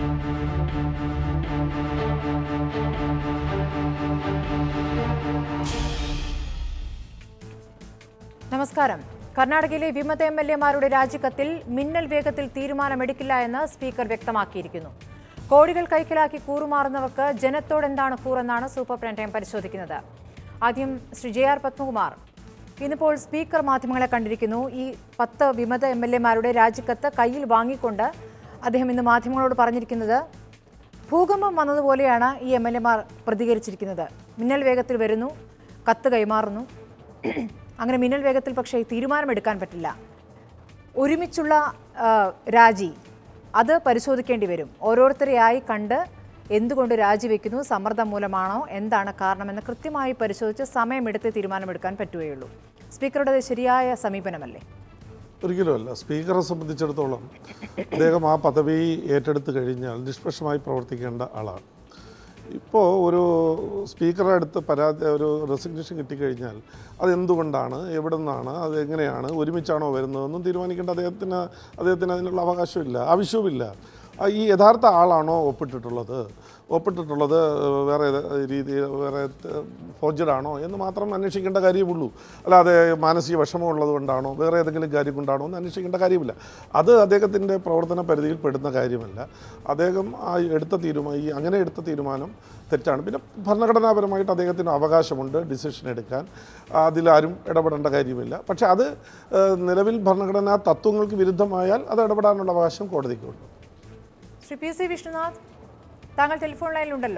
നമസ്കാരം കർണാടകയിലെ വിമത എം എൽ എമാരുടെ രാജിക്കത്തിൽ മിന്നൽ വേഗത്തിൽ തീരുമാനമെടുക്കില്ല എന്ന് സ്പീക്കർ വ്യക്തമാക്കിയിരിക്കുന്നു കോടികൾ കൈക്കലാക്കി കൂറുമാറുന്നവർക്ക് ജനത്തോടെന്താണ് കൂറെന്നാണ് സൂപ്പർ പ്രൈം ടൈം പരിശോധിക്കുന്നത് ആദ്യം ശ്രീ ജെ ആർ പത്മകുമാർ ഇന്നിപ്പോൾ സ്പീക്കർ മാധ്യമങ്ങളെ കണ്ടിരിക്കുന്നു ഈ പത്ത് വിമത എം എൽ എമാരുടെ രാജിക്കത്ത് കയ്യിൽ വാങ്ങിക്കൊണ്ട് അദ്ദേഹം ഇന്ന് മാധ്യമങ്ങളോട് പറഞ്ഞിരിക്കുന്നത് ഭൂകമ്പം വന്നതുപോലെയാണ് ഈ എം എൽ എമാർ പ്രതികരിച്ചിരിക്കുന്നത് മിന്നൽ വേഗത്തിൽ വരുന്നു കത്ത് കൈമാറുന്നു അങ്ങനെ മിന്നൽ വേഗത്തിൽ പക്ഷേ തീരുമാനമെടുക്കാൻ പറ്റില്ല ഒരുമിച്ചുള്ള ആ, രാജി അത് പരിശോധിക്കേണ്ടി വരും ഓരോരുത്തരെയായി കണ്ട് എന്തുകൊണ്ട് രാജിവെക്കുന്നു സമ്മർദ്ദം മൂലമാണോ എന്താണ് കാരണമെന്ന് കൃത്യമായി പരിശോധിച്ച് സമയമെടുത്ത് തീരുമാനമെടുക്കാൻ പറ്റുകയുള്ളൂ സ്പീക്കറുടെ ശരിയായ സമീപനമല്ലേ ഒരിക്കലുമല്ല സ്പീക്കറെ സംബന്ധിച്ചിടത്തോളം അദ്ദേഹം ആ പദവി ഏറ്റെടുത്ത് കഴിഞ്ഞാൽ നിഷ്പക്ഷമായി പ്രവർത്തിക്കേണ്ട ആളാണ് ഇപ്പോൾ ഒരു സ്പീക്കറുടെ അടുത്ത് പരാതി ഒരു റെസിഗ്നേഷൻ കിട്ടിക്കഴിഞ്ഞാൽ അതെന്തുകൊണ്ടാണ് എവിടെ നിന്നാണ് അത് എങ്ങനെയാണ് ഒരുമിച്ചാണോ വരുന്നതെന്നും തീരുമാനിക്കേണ്ട അദ്ദേഹത്തിന് അദ്ദേഹത്തിന് അതിനുള്ള അവകാശമില്ല ആവശ്യവുമില്ല ആ, ഈ യഥാർത്ഥ ആളാണോ ഒപ്പിട്ടിട്ടുള്ളത് ഒപ്പിട്ടിട്ടുള്ളത് വേറെ ഏത് രീതി വേറെ ഫോർജഡാണോ എന്ന് മാത്രം അന്വേഷിക്കേണ്ട കാര്യമുള്ളൂ അല്ലാതെ മാനസിക വിഷമമുള്ളത് കൊണ്ടാണോ വേറെ ഏതെങ്കിലും കാര്യം കൊണ്ടാണോ എന്ന് അന്വേഷിക്കേണ്ട കാര്യമില്ല അത് അദ്ദേഹത്തിൻ്റെ പ്രവർത്തന പരിധിയിൽ പെടുന്ന കാര്യമല്ല അദ്ദേഹം ആ എടുത്ത തീരുമാനം ഈ അങ്ങനെ എടുത്ത തീരുമാനം തെറ്റാണ് പിന്നെ ഭരണഘടനാപരമായിട്ട് അദ്ദേഹത്തിന് അവകാശമുണ്ട് ഡിസിഷൻ എടുക്കാൻ അതിലാരും ഇടപെടേണ്ട കാര്യമില്ല പക്ഷേ അത് ഏഹ്, നിലവിൽ ഭരണഘടനാ തത്വങ്ങൾക്ക് വിരുദ്ധമായാൽ അത് ഇടപെടാനുള്ള അവകാശം കോടതിക്കുണ്ട് ശ്രീ പി സി വിഷ്ണുനാഥ് താങ്കൾ ടെലിഫോൺ ലൈനിലുണ്ടല്ലോ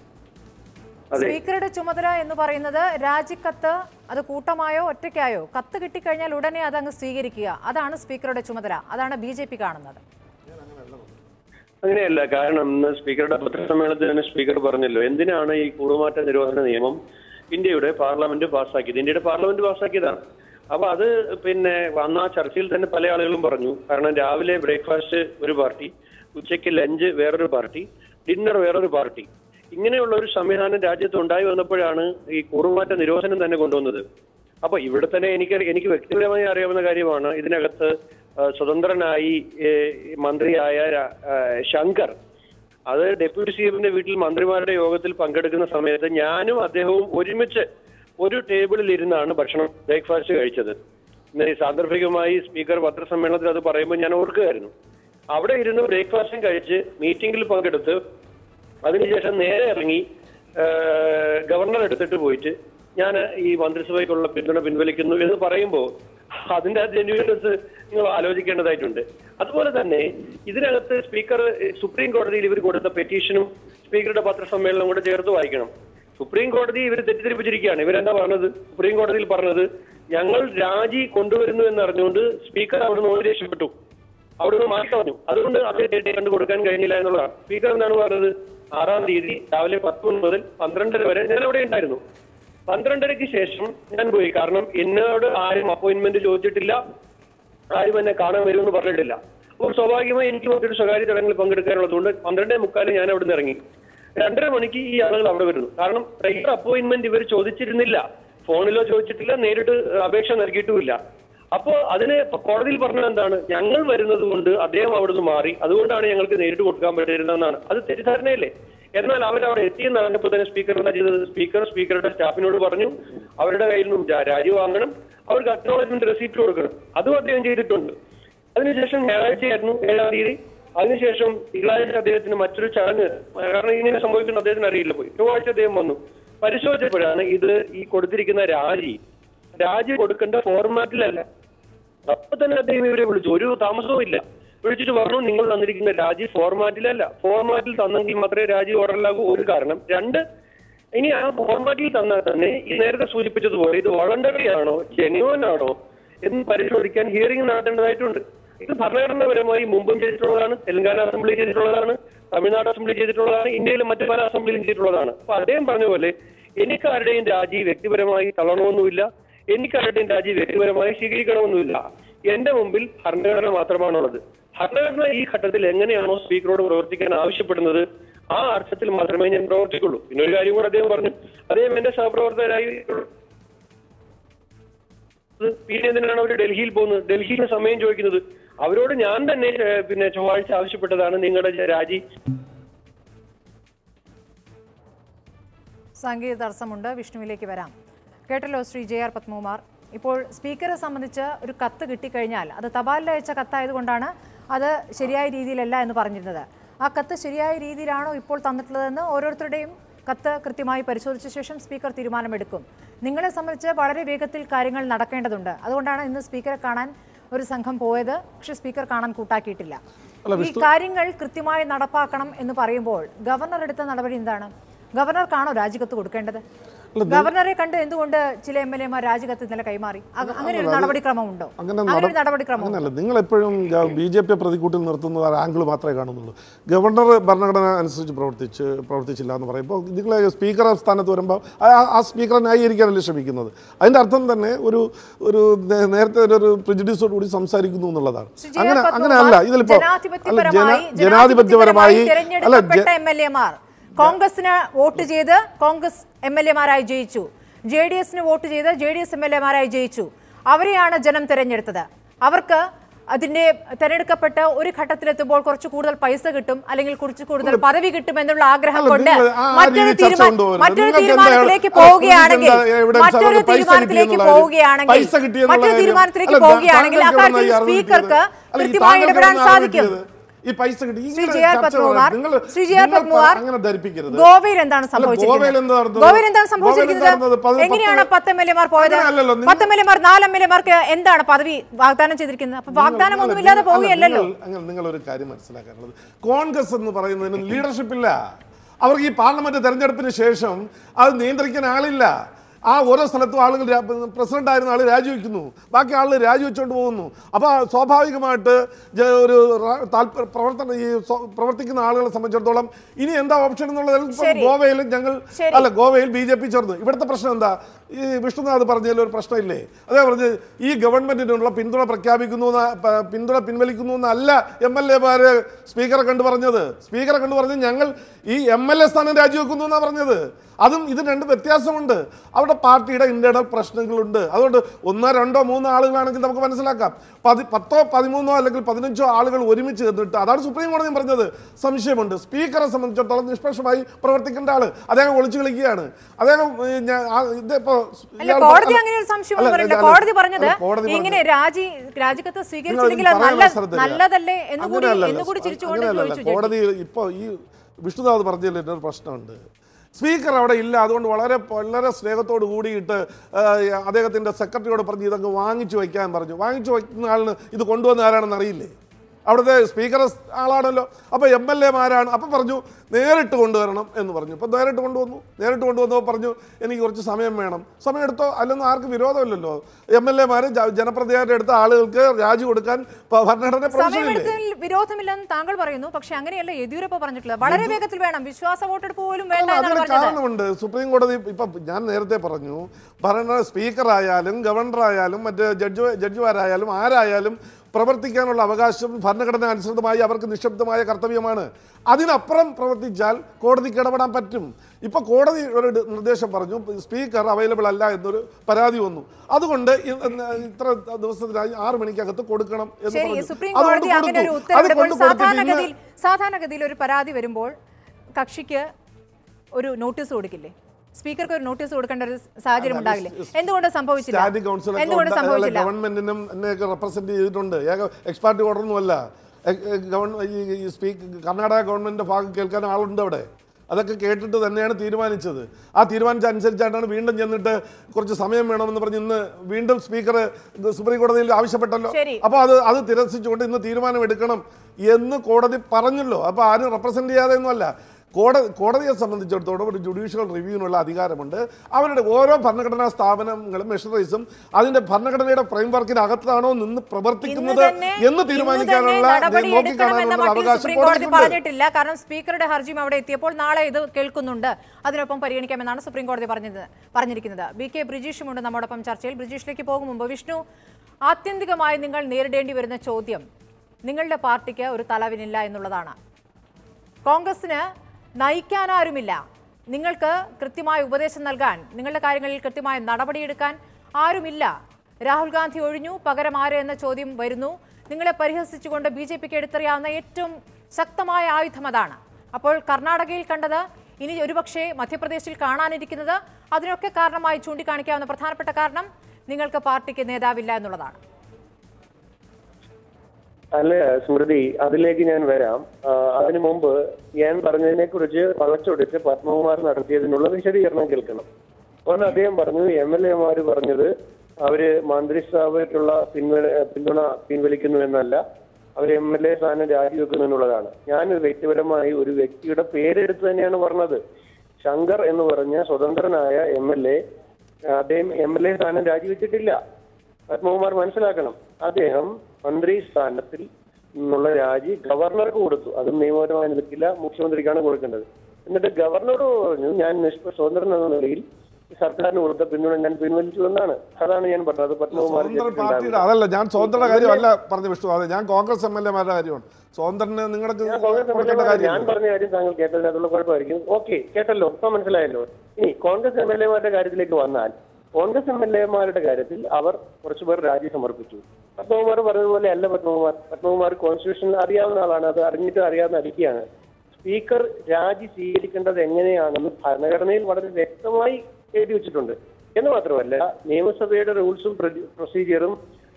സ്പീക്കറുടെ ചുമതല എന്ന് പറയുന്നത് രാജിക്കത്ത് അത് കൂട്ടമായോ ഒറ്റയ്ക്കായോ കത്ത് കിട്ടിക്കഴിഞ്ഞാൽ ഉടനെ അത് അങ്ങ് സ്വീകരിക്കുക അതാണ് സ്പീക്കറുടെ ചുമതല അതാണ് ബി ജെ പി കാണുന്നത് അങ്ങനെയല്ല കാരണം ഇന്ന് സ്പീക്കറുടെ പത്രസമ്മേളനത്തിൽ തന്നെ സ്പീക്കർ പറഞ്ഞല്ലോ എന്തിനാണ് ഈ കൂറുമാറ്റ നിരോധന നിയമം ഇന്ത്യയുടെ പാർലമെന്റ് പാസ്സാക്കിയത് ഇന്ത്യയുടെ പാർലമെന്റ് പാസ്സാക്കിയതാണ് അപ്പൊ അത് പിന്നെ വന്ന ആ ചർച്ചയിൽ തന്നെ പല ആളുകളും പറഞ്ഞു കാരണം രാവിലെ ബ്രേക്ക്ഫാസ്റ്റ് ഒരു പാർട്ടി ഉച്ചയ്ക്ക് ലഞ്ച് വേറൊരു പാർട്ടി ഡിന്നർ വേറൊരു പാർട്ടി ഇങ്ങനെയുള്ള ഒരു സംവിധാനം രാജ്യത്ത് ഉണ്ടായി വന്നപ്പോഴാണ് ഈ കൂറുമാറ്റ നിരോധനം തന്നെ കൊണ്ടുവന്നത് അപ്പൊ ഇവിടെ തന്നെ എനിക്ക് എനിക്ക് വ്യക്തിപരമായി അറിയാവുന്ന കാര്യമാണ് ഇതിനകത്ത് ആ, സ്വതന്ത്രനായി ഏ, മന്ത്രിയായ ര- ആ, ശങ്കർ അത് ഡെപ്യൂട്ടി സി എമ്മിന്റെ വീട്ടിൽ മന്ത്രിമാരുടെ യോഗത്തിൽ പങ്കെടുക്കുന്ന സമയത്ത് ഞാനും അദ്ദേഹവും ഒരുമിച്ച് ഒരു ടേബിളിൽ ഇരുന്നാണ് ഭക്ഷണം ബ്രേക്ക്ഫാസ്റ്റ് കഴിച്ചത് ഇന്ന് ഈ സാന്ദർഭികമായി സ്പീക്കർ പത്രസമ്മേളനത്തിൽ അത് പറയുമ്പോൾ ഞാൻ ഓർക്കുകയായിരുന്നു അവിടെ ഇരുന്ന് ബ്രേക്ക്ഫാസ്റ്റും കഴിച്ച് മീറ്റിംഗിൽ പങ്കെടുത്ത് അതിനുശേഷം നേരെ ഇറങ്ങി ഏഹ്, ഗവർണർ എടുത്തിട്ട് പോയിട്ട് ഞാൻ ഈ മന്ത്രിസഭയ്ക്കുള്ള പിന്തുണ പിൻവലിക്കുന്നു എന്ന് പറയുമ്പോൾ അതിന്റെ ജെന്യൂനസ് നിങ്ങൾ ആലോചിക്കേണ്ടതായിട്ടുണ്ട് അതുപോലെ തന്നെ ഇതിനകത്ത് സ്പീക്കർ സുപ്രീം കോടതിയിൽ ഇവർ കൊടുത്ത പെറ്റീഷനും സ്പീക്കറുടെ പത്രസമ്മേളനം കൂടെ ചേർത്ത് വായിക്കണം സുപ്രീം കോടതി ഇവർ തെറ്റിദ്ധരിപ്പിച്ചിരിക്കുകയാണ് ഇവരെന്താ പറഞ്ഞത് സുപ്രീം കോടതിയിൽ പറഞ്ഞത് ഞങ്ങൾ രാജി കൊണ്ടുവരുന്നു എന്ന് അറിഞ്ഞുകൊണ്ട് സ്പീക്കർ അവിടുന്ന് ഓടി രക്ഷപ്പെട്ടു അവിടുന്ന് മാറ്റി കളഞ്ഞു അതുകൊണ്ട് അതേ ഡേറ്റ് കണ്ടു കൊടുക്കാൻ കഴിഞ്ഞില്ല എന്നുള്ളതാണ് സ്പീക്കർ എന്താണ് പറഞ്ഞത് ആറാം തീയതി രാവിലെ പത്ത് മുതൽ പന്ത്രണ്ടര വരെ ഞാൻ അവിടെ ഉണ്ടായിരുന്നു പന്ത്രണ്ടരയ്ക്ക് ശേഷം ഞാൻ പോയി കാരണം എന്നോട് ആരും അപ്പോയിന്റ്മെന്റ് ചോദിച്ചിട്ടില്ല ആരും എന്നെ കാണാൻ വരുമെന്ന് പറഞ്ഞിട്ടില്ല അപ്പോൾ സ്വാഭാവികമായി എനിക്ക് മറ്റൊരു സ്വകാര്യ ചടങ്ങിൽ പങ്കെടുക്കാനുള്ളതുകൊണ്ട് പന്ത്രണ്ടേ മുക്കാല് ഞാൻ അവിടെ നിന്ന് ഇറങ്ങി രണ്ടര മണിക്ക് ഈ ആളുകൾ അവിടെ വരുന്നു കാരണം റെഗുലർ അപ്പോയിന്റ്മെന്റ് ഇവർ ചോദിച്ചിരുന്നില്ല ഫോണിലോ ചോദിച്ചിട്ടില്ല നേരിട്ട് അപേക്ഷ നൽകിയിട്ടുമില്ല അപ്പോ അതിന് കോടതിയിൽ പറഞ്ഞത് എന്താണ് ഞങ്ങൾ വരുന്നത് കൊണ്ട് അദ്ദേഹം അവിടുന്ന് മാറി അതുകൊണ്ടാണ് ഞങ്ങൾക്ക് നേരിട്ട് കൊടുക്കാൻ പറ്റിയിരുന്നതെന്നാണ് അത് തെറ്റിദ്ധാരണയല്ലേ എന്നാൽ അവരവിടെ എത്തിയെന്ന് അറിഞ്ഞപ്പോൾ തന്നെ സ്പീക്കർ എന്താ ചെയ്തത് സ്പീക്കർ സ്പീക്കറുടെ സ്റ്റാഫിനോട് പറഞ്ഞു അവരുടെ കയ്യിൽ നിന്നും രാ- രാജി വാങ്ങണം അവർക്ക് അക്നോളജ്മെന്റ് റെസിപ്റ്റ് കൊടുക്കണം അതും അദ്ദേഹം ചെയ്തിട്ടുണ്ട് അതിനുശേഷം ഞായറാഴ്ചയായിരുന്നു ഏഴാം തീയതി അതിനുശേഷം തിങ്കളാഴ്ച അദ്ദേഹത്തിന് മറ്റൊരു ചടങ്ങ് കാരണം ഇങ്ങനെ സംഭവിക്കുന്ന അദ്ദേഹത്തിന് അറിയില്ല പോയി ചൊവ്വാഴ്ച അദ്ദേഹം വന്നു പരിശോധിച്ചപ്പോഴാണ് ഇത് ഈ കൊടുത്തിരിക്കുന്ന രാജി രാജി കൊടുക്കേണ്ട ഫോർമാറ്റിലല്ല അപ്പൊ തന്നെ അദ്ദേഹം ഇവരെ വിളിച്ചു ഒരു താമസവും ഇല്ല വിളിച്ചിട്ട് പറഞ്ഞു നിങ്ങൾ തന്നിരിക്കുന്ന രാജി ഫോർമാറ്റിലല്ല ഫോർമാറ്റിൽ തന്നെങ്കിൽ മാത്രമേ രാജി ഓർഡറിലാകൂ ഒരു കാരണം രണ്ട് ഇനി ആ ഫോർമാറ്റിൽ തന്നാൽ തന്നെ ഈ നേരത്തെ സൂചിപ്പിച്ചതുപോലെ ഇത് വോളണ്ടറി ആണോ ജെന്യുവൻ ആണോ എന്ന് പരിശോധിക്കാൻ ഹിയറിംഗ് നടത്തേണ്ടതായിട്ടുണ്ട് ഇത് ഭരണഘടനാപരമായി മുമ്പും ചെയ്തിട്ടുള്ളതാണ് തെലങ്കാന അസംബ്ലി ചെയ്തിട്ടുള്ളതാണ് തമിഴ്നാട് അസംബ്ലി ചെയ്തിട്ടുള്ളതാണ് ഇന്ത്യയിലെ മറ്റു പല അസംബ്ലിയും ചെയ്തിട്ടുള്ളതാണ് അപ്പൊ അദ്ദേഹം പറഞ്ഞ പോലെ എനിക്കാരുടെയും രാജി വ്യക്തിപരമായി തള്ളണമെന്നുമില്ല എനിക്കാരുടെയും രാജി വ്യക്തിപരമായി സ്വീകരിക്കണമെന്നുമില്ല എന്റെ മുമ്പിൽ ഭരണഘടന മാത്രമാണുള്ളത് ഭരണഘടന ഈ ഘട്ടത്തിൽ എങ്ങനെയാണോ സ്പീക്കറോട് പ്രവർത്തിക്കാൻ ആവശ്യപ്പെടുന്നത് ആ അർത്ഥത്തിൽ മാത്രമേ ഞാൻ പ്രവർത്തിക്കുള്ളൂ പിന്നെ ഒരു കാര്യം കൂടെ അദ്ദേഹം പറഞ്ഞു അദ്ദേഹം എന്റെ സഹപ്രവർത്തകരായി പിന്നെ എന്തിനാണ് അവർ ഡൽഹിയിൽ പോകുന്നത് ഡൽഹിയിൽ സമയം ചോദിക്കുന്നത് അവരോട് ഞാൻ തന്നെ ഏഹ്, പിന്നെ ചൊവ്വാഴ്ച ആവശ്യപ്പെട്ടതാണ് നിങ്ങളുടെ രാജി സാങ്കേതിക തടസ്സമുണ്ട് വിഷ്ണുവിലേക്ക് വരാം കേട്ടല്ലോ ശ്രീ ജെ ആർ പത്മകുമാർ ഇപ്പോൾ സ്പീക്കറെ സംബന്ധിച്ച് ഒരു കത്ത് കിട്ടിക്കഴിഞ്ഞാൽ അത് തപാലിൽ അയച്ച കത്തായതുകൊണ്ടാണ് അത് ശരിയായ രീതിയിലല്ല എന്ന് പറഞ്ഞിരുന്നത് ആ കത്ത് ശരിയായ രീതിയിലാണോ ഇപ്പോൾ തന്നിട്ടുള്ളതെന്ന് ഓരോരുത്തരുടെയും കത്ത് കൃത്യമായി പരിശോധിച്ച ശേഷം സ്പീക്കർ തീരുമാനമെടുക്കും നിങ്ങളെ സംബന്ധിച്ച് വളരെ വേഗത്തിൽ കാര്യങ്ങൾ നടക്കേണ്ടതുണ്ട് അതുകൊണ്ടാണ് ഇന്ന് സ്പീക്കറെ കാണാൻ ഒരു സംഘം പോയത് പക്ഷെ സ്പീക്കർ കാണാൻ കൂട്ടാക്കിയിട്ടില്ല ഈ കാര്യങ്ങൾ കൃത്യമായി നടപ്പാക്കണം എന്ന് പറയുമ്പോൾ ഗവർണർ എടുത്ത നടപടി എന്താണ് ഗവർണർക്കാണോ രാജിക്കത്ത് കൊടുക്കേണ്ടത് ഗവർണറെ കണ്ട് എന്തുകൊണ്ട് ചില എം എൽ എമാർ രാജിക്കത്ത് ഇന്നലെ കൈമാറി അ- അങ്ങനെ ഒരു നടപടിക്രമം ഉണ്ടോ അങ്ങനെ അങ്ങനെ ഒരു നടപടിക്രമം ഉണ്ടോ? അങ്ങനെയല്ല നിങ്ങൾ എപ്പോഴും ബി ജെ പി പ്രതിക്കൂട്ടിൽ നിർത്തുന്ന ആ ആംഗിൾ മാത്രമേ കാണുന്നുള്ളൂ ഗവർണർ ഭരണഘടന അനുസരിച്ച് പ്രവർത്തിച്ച് പ്രവർത്തിച്ചില്ല എന്ന് പറയുമ്പോൾ നിങ്ങൾ സ്പീക്കർ സ്ഥാനത്ത് വരുമ്പോൾ ആ- ആ സ്പീക്കറെ ന്യായീകരിക്കാനല്ലേ ശ്രമിക്കുന്നത് അതിൻ്റെ അർത്ഥം തന്നെ ഒരു ഒരു നേ- നേരത്തെ ഒരു- ഒരു പ്രിജുഡീസോട് കൂടി സംസാരിക്കുന്നു എന്നുള്ളതാണ് ശ്രീ ജെ. ആർ. അങ്ങനെ പത്മകുമാർ, അങ്ങനെയല്ല ഇതിലിപ്പോൾ അല്ല ജനാധിപത്യപരമായി ജന- ജനാധിപത്യപരമായി അല്ല തിരഞ്ഞെടുക്കപ്പെട്ട ജ- എം എൽ എമാർ കോൺഗ്രസിന് വോട്ട് ചെയ്ത് കോൺഗ്രസ് എം എൽ എമാരായി ജയിച്ചു ജെ ഡി എസിന് വോട്ട് ചെയ്ത് J D S M L എമാരായി ജയിച്ചു അവരെയാണ് ജനം തിരഞ്ഞെടുത്തത് അവർക്ക് അതിന്റെ തെരഞ്ഞെടുക്കപ്പെട്ട് ഒരു ഘട്ടത്തിലെത്തുമ്പോൾ കുറച്ച് കൂടുതൽ പൈസ കിട്ടും അല്ലെങ്കിൽ കുറച്ച് കൂടുതൽ പദവി കിട്ടും എന്നുള്ള ആഗ്രഹം അല്ല, കൊണ്ട് നിങ്ങൾ ആ- ആ മറ്റൊരു രീതിയിൽ ചർച്ച തീരുമാനം കൊണ്ടുപോകരുത്. മറ്റൊരു നിങ്ങൾക്ക് തീരുമാനത്തിലേക്ക് എന്താ- പോവുകയാണെങ്കിൽ അല്ല, നിങ്ങൾക്ക് എന്താ മറ്റൊരു എവിടെയും പൈസ തീരുമാനത്തിലേക്ക് കിട്ടിയെന്നുള്ള പോവുകയാണെങ്കിൽ പൈസ കിട്ടിയെന്നുള്ള മറ്റൊരു കാര്യം- തീരുമാനത്തിലേക്ക് അല്ല, പോവുകയാണെങ്കിൽ താങ്കൾക്ക് അക്കാര്യത്തിൽ എവിടുന്നാ ഈ അറിവ് സ്പീക്കർക്ക് കിട്ടിയത്? അല്ല, ഈ കൃത്യമായി താങ്കൾക്ക് ഇടപെടാൻ എവിടുന്നാ അറിവ് സാധിക്കും കിട്ടിയത്? ഈ പൈസ കിട്ടി ശ്രീ ഇങ്ങനെ ജെ ആർ ചർച്ച പത്മകുമാർ നിങ്ങൾ ശ്രീ ജെ ആർ നിങ്ങൾ പത്മകുമാർ അങ്ങനെ ധരിപ്പിക്കരുത് ഗോവയിൽ എന്താണ് അല്ല, ഗോവയിൽ എന്താ സംഭവിച്ചിരിക്കുന്നത് നടന്നത്? ഗോവയിൽ എന്താണ് ഗോവയിൽ സംഭവിച്ചിരിക്കുന്നത് എന്താ നടന്നത്? പത്ത് എങ്ങനെയാണ് പത്ത് എം എൽ എമാർ പോയത് അങ്ങനെയല്ലല്ലോ, നിങ്ങൾ- പത്ത് എം എൽ എമാർ നാല് എം എൽ എമാർക്ക് എന്താണ് പദവി വാഗ്ദാനം ചെയ്തിരിക്കുന്നത് അപ്പൊ വാഗ്ദാനം ഒന്നും ഇല്ലാതെ അല്ല, പോവുകയല്ലല്ലോ നിങ്ങൾ- അങ്ങനെ നിങ്ങൾ ഒരു കാര്യം മനസ്സിലാക്കാനുള്ളത് കോൺഗ്രസ് എന്ന് പറയുന്നതിന് ലീഡർഷിപ്പ് ഇല്ല അവർക്ക് ഈ പാർലമെന്റ് തെരഞ്ഞെടുപ്പിന് ശേഷം അത് നിയന്ത്രിക്കാൻ ആളില്ല ആ ഓരോ സ്ഥലത്തും ആളുകൾ പ്രസിഡന്റ് ആയിരുന്ന ആൾ രാജിവെക്കുന്നു ബാക്കി ആളുകൾ രാജിവെച്ചുകൊണ്ട് പോകുന്നു അപ്പോൾ സ്വാഭാവികമായിട്ട് ജ- ഒരു റ- താല്പ- പ്രവർത്തന ഈ സ്വ- പ്രവർത്തിക്കുന്ന ആളുകളെ സംബന്ധിച്ചിടത്തോളം ഇനി എന്താ ഓപ്ഷൻ എന്നുള്ളതിൽ ഇപ്പം ശരി. ഗോവയിൽ ഞങ്ങൾ ശരി. അല്ല ഗോവയിൽ ബി ജെ പി ചേർന്നു ഇവിടുത്തെ പ്രശ്നം എന്താ ഈ വിഷ്ണുനാഥ് പറഞ്ഞതിൽ ഒരു പ്രശ്നമില്ലേ അതേ പറഞ്ഞ് ഈ ഗവൺമെന്റിനുള്ള പിന്തുണ പ്രഖ്യാപിക്കുന്നു എന്ന് പ- പിന്തുണ പിൻവലിക്കുന്നു എന്നല്ല എം എൽ എമാര് സ്പീക്കറെ കണ്ടു പറഞ്ഞത് സ്പീക്കറെ കണ്ടു പറഞ്ഞ് ഞങ്ങൾ ഈ എം എൽ എ സ്ഥാനം രാജിവെക്കുന്നു എന്നാണ് പറഞ്ഞത് അതും ഇത് രണ്ട് വ്യത്യാസമുണ്ട് അവിടെ പാർട്ടിയുടെ ഇന്റേണൽ പ്രശ്നങ്ങളുണ്ട് അതുകൊണ്ട് ഒന്നോ രണ്ടോ മൂന്നോ ആളുകളാണെങ്കിൽ നമുക്ക് മനസ്സിലാക്കാം പതി പത്തോ പതിമൂന്നോ അല്ലെങ്കിൽ പതിനഞ്ചോ ആളുകൾ ഒരുമിച്ച് നിന്നിട്ട് അതാണ് സുപ്രീം കോടതി പറഞ്ഞത് സംശയമുണ്ട് സ്പീക്കറെ സംബന്ധിച്ചിടത്തോളം നിഷ്പക്ഷമായി പ്രവർത്തിക്കേണ്ട ആള് അദ്ദേഹം ഒളിച്ചു കളിക്കുകയാണ് അദ്ദേഹം ഏ, ഞാൻ ആ, ഇതിപ്പോ അല്ല ഇയാൾ കോടതി അല്ല, അങ്ങനെ ഒരു സംശയം അല്ല, പറഞ്ഞില്ല അല്ല, കോടതി പറഞ്ഞത് അല്ല, കോടതി ഇങ്ങനെ പറഞ്ഞത് രാജി രാജിക്കത്ത് സ്വീകരിച്ചില്ലെങ്കിൽ അത് നിങ്ങൾ നല്ല പറയാൻ ശ്രദ്ധ നല്ലതല്ലേ എന്നുകൂടി അങ്ങനെയല്ലല്ലോ. എന്നുകൂടി ചിരിച്ചുകൊണ്ട് അങ്ങനെയല്ലല്ലോ. ചോദിച്ചു ജഡ്ജി. കോടതി ഇപ്പോൾ ഈ വിഷ്ണുനാഥ് പറഞ്ഞതിൽ ഒരു പ്രശ്നമുണ്ട് സ്പീക്കർ അവിടെ ഇല്ല അതുകൊണ്ട് വളരെ വളരെ സ്നേഹത്തോട് കൂടിയിട്ട് ആ, അദ്ദേഹത്തിൻ്റെ സെക്രട്ടറിയോട് പറഞ്ഞ് ഇതൊക്കെ വാങ്ങിച്ചു വയ്ക്കാൻ പറഞ്ഞു വാങ്ങിച്ചു വയ്ക്കുന്ന ആളിന് ഇത് കൊണ്ടുവന്ന ആരാണെന്ന് അറിയില്ലേ അവിടുത്തെ സ്പീക്കർ ആളാണല്ലോ അപ്പോൾ എം എൽ എമാരാണ് അപ്പം പറഞ്ഞു നേരിട്ട് കൊണ്ടുവരണം എന്ന് പറഞ്ഞു ഇപ്പം നേരിട്ട് കൊണ്ടുവന്നു നേരിട്ട് കൊണ്ടുവന്നപ്പോൾ പറഞ്ഞു എനിക്ക് കുറച്ച് സമയം വേണം സമയം എടുത്തോ അല്ലെന്ന് ആർക്കും വിരോധമില്ലല്ലോ എം എൽ എമാർ ജനപ്രതിനിധിയുടെ അടുത്ത ആളുകൾക്ക് രാജി കൊടുക്കാൻ പ- ഭരണഘടന പ്രൊവിഷൻ ഇല്ലേ സമയമെടുത്തതിൽ വിരോധമില്ലെന്ന് താങ്കൾ പറയുന്നു പക്ഷെ അങ്ങനെയല്ല യെദ്യൂരപ്പ പറഞ്ഞിട്ടുള്ളത് വളരെ വേഗത്തിൽ വേണം വിശ്വാസ വോട്ടെടുപ്പ് പോലും വേണ്ട അല്ല, എന്നാണ് അതിന് പറഞ്ഞത് കാരണമുണ്ട് സുപ്രീം കോടതി ഇപ്പൊ ഞാൻ നേരത്തെ പറഞ്ഞു ഭരണ സ്പീക്കർ ആയാലും ഗവർണർ ആയാലും മറ്റ് ജഡ്ജ് ജഡ്ജിമാരായാലും ആരായാലും പ്രവർത്തിക്കാനുള്ള അവകാശം ഭരണഘടന അനുസൃതമായി അവർക്ക് നിശബ്ദമായ കർത്തവ്യമാണ് അതിനപ്പുറം പ്രവർത്തിച്ചാൽ കോടതിക്ക് ഇടപെടാൻ പറ്റും ഇപ്പൊ കോടതി ഒരു ഡി- നിർദ്ദേശം പറഞ്ഞു സ്പീക്കർ അവൈലബിൾ അല്ല എന്നൊരു പരാതി വന്നു അതുകൊണ്ട് ഇ- ഇത്ര ദിവസത്തിനായി ആറ് മണിക്കകത്ത് കൊടുക്കണം എന്ന് ശരി പറഞ്ഞു. സുപ്രീം അതുകൊണ്ട് കോടതി അങ്ങനെ ഒരു കൊടുത്തു. അത് ഉത്തരവിടുമ്പോൾ കൊണ്ട് കൊടുത്തിട്ട് ഇന്ന് സാധാരണഗതിയിൽ സാധാരണഗതിയിൽ ഒരു പരാതി വരുമ്പോൾ കക്ഷിക്ക് ഒരു നോട്ടീസ് കൊടുക്കില്ലേ സ്പീക്കർക്ക് ഒരു നോട്ടീസ് കൊടുക്കേണ്ട ഒരു സാഹചര്യം ഉണ്ടാകില്ലേ എന്തുകൊണ്ട് സംഭവിച്ചില്ല സ്റ്റാൻഡിംഗ് കൗൺസിൽ എന്തുകൊണ്ട് സംഭവിച്ചില്ല ഗവൺമെന്റിനും എന്നെയൊക്കെ റെപ്രസെന്റ് ചെയ്തിട്ടുണ്ട് ഏക എക്സ്പാർട്ടി ഓർഡറൊന്നുമല്ല ഗവൺമെന്റ് ഈ സ്പീക്ക് കർണാടക ഗവൺമെന്റിന്റെ ഭാഗം കേൾക്കാൻ ആളുണ്ട് അവിടെ അതൊക്കെ കേട്ടിട്ട് തന്നെയാണ് തീരുമാനിച്ചത് ആ തീരുമാനിച്ച അനുസരിച്ചായിട്ടാണ് വീണ്ടും ചെന്നിട്ട് കുറച്ച് സമയം വേണമെന്ന് പറഞ്ഞ് ഇന്ന് വീണ്ടും സ്പീക്കർ സുപ്രീം കോടതിയിൽ ആവശ്യപ്പെട്ടല്ലോ ശരി. അപ്പോൾ അത് അത് തിരസ്സിച്ചുകൊണ്ട് ഇന്ന് തീരുമാനം എടുക്കണം എന്ന് കോടതി പറഞ്ഞല്ലോ അപ്പോൾ ആരും റെപ്രസെന്റ് ചെയ്യാതെ ഒന്നുമല്ല കോടതി കോടതിയെ സംബന്ധിച്ചിടത്തോളം ഒരു ജുഡീഷ്യൽ റിവ്യൂവിനുള്ള അധികാരമുണ്ട് അവരുടെ ഓരോ ഭരണഘടനാ സ്ഥാപനങ്ങളും മെഷറീസും അതിന്റെ ഭരണഘടനയുടെ ഫ്രെയിംവർക്കിനകത്താണോ നിന്ന് പ്രവർത്തിക്കുന്നത് തന്നെ- എന്ന് ഇന്ന് തീരുമാനിക്കാനുള്ള തന്നെ നടപടി എടുക്കണമെന്ന നോക്കിക്കാണാനുള്ള മട്ടിൽ അവകാശം സുപ്രീം കോടതി കോടതിക്കുണ്ട് പറഞ്ഞിട്ടില്ല കാരണം സ്പീക്കറുടെ ഹർജിയും അവിടെ എത്തിയപ്പോൾ നാളെ ഇത് കേൾക്കുന്നുണ്ട് അതിനൊപ്പം പരിഗണിക്കാമെന്നാണ് സുപ്രീം കോടതി പറഞ്ഞത് പറഞ്ഞിരിക്കുന്നത് ബി കെ ബ്രിജീഷുമുണ്ട് നമ്മോടൊപ്പം ചർച്ചയിൽ ബ്രിജീഷിലേക്ക് പോകും മുമ്പ് വിഷ്ണു ആത്യന്തികമായി നിങ്ങൾ നേരിടേണ്ടി വരുന്ന ചോദ്യം നിങ്ങളുടെ പാർട്ടിക്ക് ഒരു തലവിനില്ല എന്നുള്ളതാണ് കോൺഗ്രസിന് നയിക്കാനാരുമില്ല നിങ്ങൾക്ക് കൃത്യമായ ഉപദേശം നൽകാൻ നിങ്ങളുടെ കാര്യങ്ങളിൽ കൃത്യമായ നടപടിയെടുക്കാൻ ആരുമില്ല രാഹുൽ ഗാന്ധി ഒഴിഞ്ഞു പകരം ആര് എന്ന ചോദ്യം വരുന്നു നിങ്ങളെ പരിഹസിച്ചുകൊണ്ട് ബി ജെ പിക്ക് എടുത്തെറിയാവുന്ന ഏറ്റവും ശക്തമായ ആയുധം അതാണ് അപ്പോൾ കർണാടകയിൽ കണ്ടത് ഇനി ഒരുപക്ഷെ മധ്യപ്രദേശിൽ കാണാനിരിക്കുന്നത് അതിനൊക്കെ കാരണമായി ചൂണ്ടിക്കാണിക്കാവുന്ന പ്രധാനപ്പെട്ട കാരണം നിങ്ങൾക്ക് പാർട്ടിക്ക് നേതാവില്ല എന്നുള്ളതാണ് അല്ല സ്മൃതി അതിലേക്ക് ഞാൻ വരാം ആ, അതിനു മുമ്പ് ഞാൻ പറഞ്ഞതിനെ കുറിച്ച് വളച്ചൊടിച്ച് പത്മകുമാർ നടത്തിയതിനുള്ള വിശദീകരണം കേൾക്കണം ഒന്ന് അദ്ദേഹം പറഞ്ഞു എം എൽ എമാര് പറഞ്ഞത് അവര് മന്ത്രിസഭയ്ക്കുള്ള പിൻവല പിന്തുണ പിൻവലിക്കുന്നു എന്നല്ല അവർ എം എൽ എ സ്ഥാനം രാജിവെക്കുന്നു എന്നുള്ളതാണ് ഞാൻ വ്യക്തിപരമായി ഒരു വ്യക്തിയുടെ പേരെടുത്ത് തന്നെയാണ് പറഞ്ഞത് ശങ്കർ എന്ന് പറഞ്ഞ സ്വതന്ത്രനായ എം എൽ എ അദ്ദേഹം എം എൽ എ സ്ഥാനം രാജിവെച്ചിട്ടില്ല പത്മകുമാർ മനസ്സിലാക്കണം അദ്ദേഹം മന്ത്രി സ്ഥാനത്തിൽ നിന്നുള്ള രാജി ഗവർണർക്ക് കൊടുത്തു അതും നിയമപരമായി നിൽക്കില്ല മുഖ്യമന്ത്രിക്കാണ് കൊടുക്കേണ്ടത് എന്നിട്ട് ഗവർണർ പറഞ്ഞു ഞാൻ നിഷ്പ സ്വതന്ത്രൻ എന്ന നിലയിൽ ഈ സർക്കാരിന് കൊടുത്ത പിന്തുണ ഞാൻ പിൻവലിച്ചു എന്നാണ് അതാണ് ഞാൻ പറഞ്ഞത് പത്മകുമാർ സ്വതന്ത്രൻ കേട്ടിട്ടുണ്ടാവില്ല. പാർട്ടിയുടെ അതല്ല ഞാൻ സ്വതന്ത്രയുടെ കാര്യമല്ല പറഞ്ഞു വിഷ്ണു അതെ ഞാൻ കോൺഗ്രസ് എം എൽ എമാരുടെ കാര്യമാണ് സ്വതന്ത്രന് നിങ്ങൾക്ക് ഞാൻ കോൺഗ്രസ് എം എൽ കൊടുക്കേണ്ട എമാരെ ഞാൻ കാര്യം പറഞ്ഞ കാര്യം താങ്കൾ കേട്ടതിനകത്തുള്ള കുഴപ്പമായിരിക്കും ഓക്കെ കേട്ടല്ലോ ഇപ്പൊ മനസ്സിലായല്ലോ ഇനി കോൺഗ്രസ് എം എൽ എമാരുടെ കാര്യത്തിലേക്ക് വന്നാൽ കോൺഗ്രസ് എം എൽ എമാരുടെ കാര്യത്തിൽ അവർ കുറച്ചുപേർ രാജി സമർപ്പിച്ചു പത്മകുമാർ പറഞ്ഞതുപോലെ അല്ല പത്മകുമാർ പത്മകുമാർ കോൺസ്റ്റിറ്റ്യൂഷൻ അറിയാവുന്ന ആളാണ് അത് അറിഞ്ഞിട്ട് അറിയാവുന്ന അടിക്കുകയാണ് സ്പീക്കർ രാജി സ്വീകരിക്കേണ്ടത് എങ്ങനെയാണെന്ന് ഭരണഘടനയിൽ വളരെ വ്യക്തമായി എഴുതി വെച്ചിട്ടുണ്ട് എന്ന് മാത്രമല്ല നിയമസഭയുടെ റൂൾസും പ്രൊസീജിയറും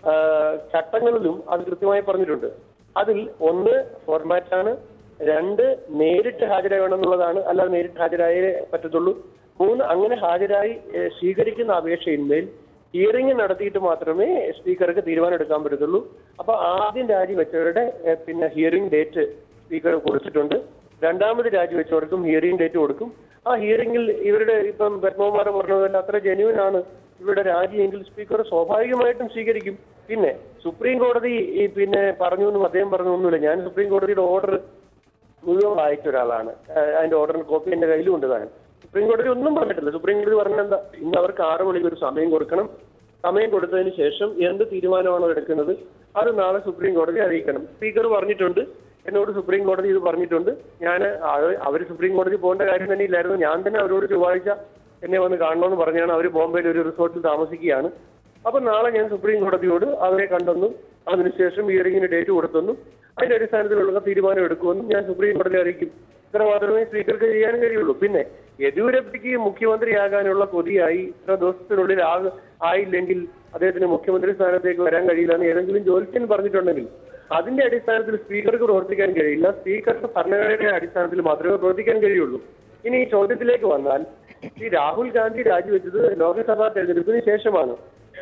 ചട്ടങ്ങളിലും അത് കൃത്യമായി പറഞ്ഞിട്ടുണ്ട് അതിൽ ഒന്ന് ഫോർമാറ്റാണ് രണ്ട് നേരിട്ട് ഹാജരാകണം എന്നുള്ളതാണ് അല്ലാതെ നേരിട്ട് ഹാജരായേ പറ്റത്തുള്ളൂ മൂന്ന് അങ്ങനെ ഹാജരായി ഏഹ്, സ്വീകരിക്കുന്ന അപേക്ഷയിന്മേൽ ഹിയറിംഗ് നടത്തിയിട്ട് മാത്രമേ സ്പീക്കർക്ക് തീരുമാനം എടുക്കാൻ പറ്റത്തുള്ളൂ അപ്പൊ ആദ്യം രാജിവെച്ചവരുടെ ഏഹ്, പിന്നെ ഹിയറിംഗ് ഡേറ്റ് സ്പീക്കർ കൊടുത്തിട്ടുണ്ട് രണ്ടാമത് രാജിവെച്ചവർക്കും ഹിയറിംഗ് ഡേറ്റ് കൊടുക്കും ആ ഹിയറിംഗിൽ ഇവരുടെ ഇപ്പം പത്മകുമാർ പറഞ്ഞതല്ല അത്ര ജെന്യൂൻ ആണ് ഇവരുടെ രാജിയെങ്കിൽ സ്പീക്കർ സ്വാഭാവികമായിട്ടും സ്വീകരിക്കും പിന്നെ സുപ്രീം കോടതി ഈ പിന്നെ പറഞ്ഞു എന്നും അദ്ദേഹം പറഞ്ഞു ഒന്നുമില്ല ഞാൻ സുപ്രീം കോടതിയുടെ ഓർഡർ മുഴുവൻ വായിച്ച ഒരാളാണ് ഏഹ് അതിന്റെ ഓർഡറിന് കോപ്പി എന്റെ കയ്യിലും ഉണ്ട് താൻ സുപ്രീം കോടതി ഒന്നും പറഞ്ഞിട്ടില്ല സുപ്രീം കോടതി പറഞ്ഞെന്താ ഇന്ന് അവർക്ക് ആറ് മണിക്ക് ഒരു സമയം കൊടുക്കണം സമയം കൊടുത്തതിന് ശേഷം എന്ത് തീരുമാനമാണോ എടുക്കുന്നത് അത് നാളെ സുപ്രീം കോടതി അറിയിക്കണം സ്പീക്കർ പറഞ്ഞിട്ടുണ്ട് എന്നോട് സുപ്രീം കോടതി ഇത് പറഞ്ഞിട്ടുണ്ട് ഞാൻ അവർ സുപ്രീം കോടതി പോകേണ്ട കാര്യം തന്നെ ഇല്ലായിരുന്നു ഞാൻ തന്നെ അവരോട് ചൊവ്വാഴ്ച എന്നെ വന്ന് കാണണമെന്ന് പറഞ്ഞാണ് അവർ ബോംബെയിൽ ഒരു റിസോർട്ടിൽ താമസിക്കുകയാണ് അപ്പൊ നാളെ ഞാൻ സുപ്രീം കോടതിയോട് അവരെ കണ്ടെന്നു അതിനുശേഷം ഹിയറിംഗിന് ഡേറ്റ് കൊടുത്തെന്നും അതിന്റെ അടിസ്ഥാനത്തിലുള്ള തീരുമാനം എടുക്കുമെന്നും ഞാൻ സുപ്രീം കോടതി അറിയിക്കും ഇത്ര മാത്രമേ സ്പീക്കർക്ക് ചെയ്യാൻ കഴിയുള്ളൂ പിന്നെ യെദ്യൂരപ്പയ്ക്ക് മുഖ്യമന്ത്രിയാകാനുള്ള കൊതിയായി ഇത്ര ദിവസത്തിനുള്ളിൽ ആക- ആയില്ലെങ്കിൽ അദ്ദേഹത്തിന് മുഖ്യമന്ത്രി സ്ഥാനത്തേക്ക് വരാൻ കഴിയില്ല എന്ന് ഏതെങ്കിലും ജോലിച്ചൻ പറഞ്ഞിട്ടുണ്ടെങ്കിൽ അതിന്റെ അടിസ്ഥാനത്തിൽ സ്പീക്കർക്ക് പ്രവർത്തിക്കാൻ കഴിയില്ല സ്പീക്കർക്ക് ഭരണഘടനയുടെ അടിസ്ഥാനത്തിൽ മാത്രമേ പ്രവർത്തിക്കാൻ കഴിയുള്ളൂ ഇനി ഈ ചോദ്യത്തിലേക്ക് വന്നാൽ ഈ രാഹുൽ ഗാന്ധി രാജിവെച്ചത് ലോക്സഭാ തെരഞ്ഞെടുപ്പിന് ശേഷമാണ്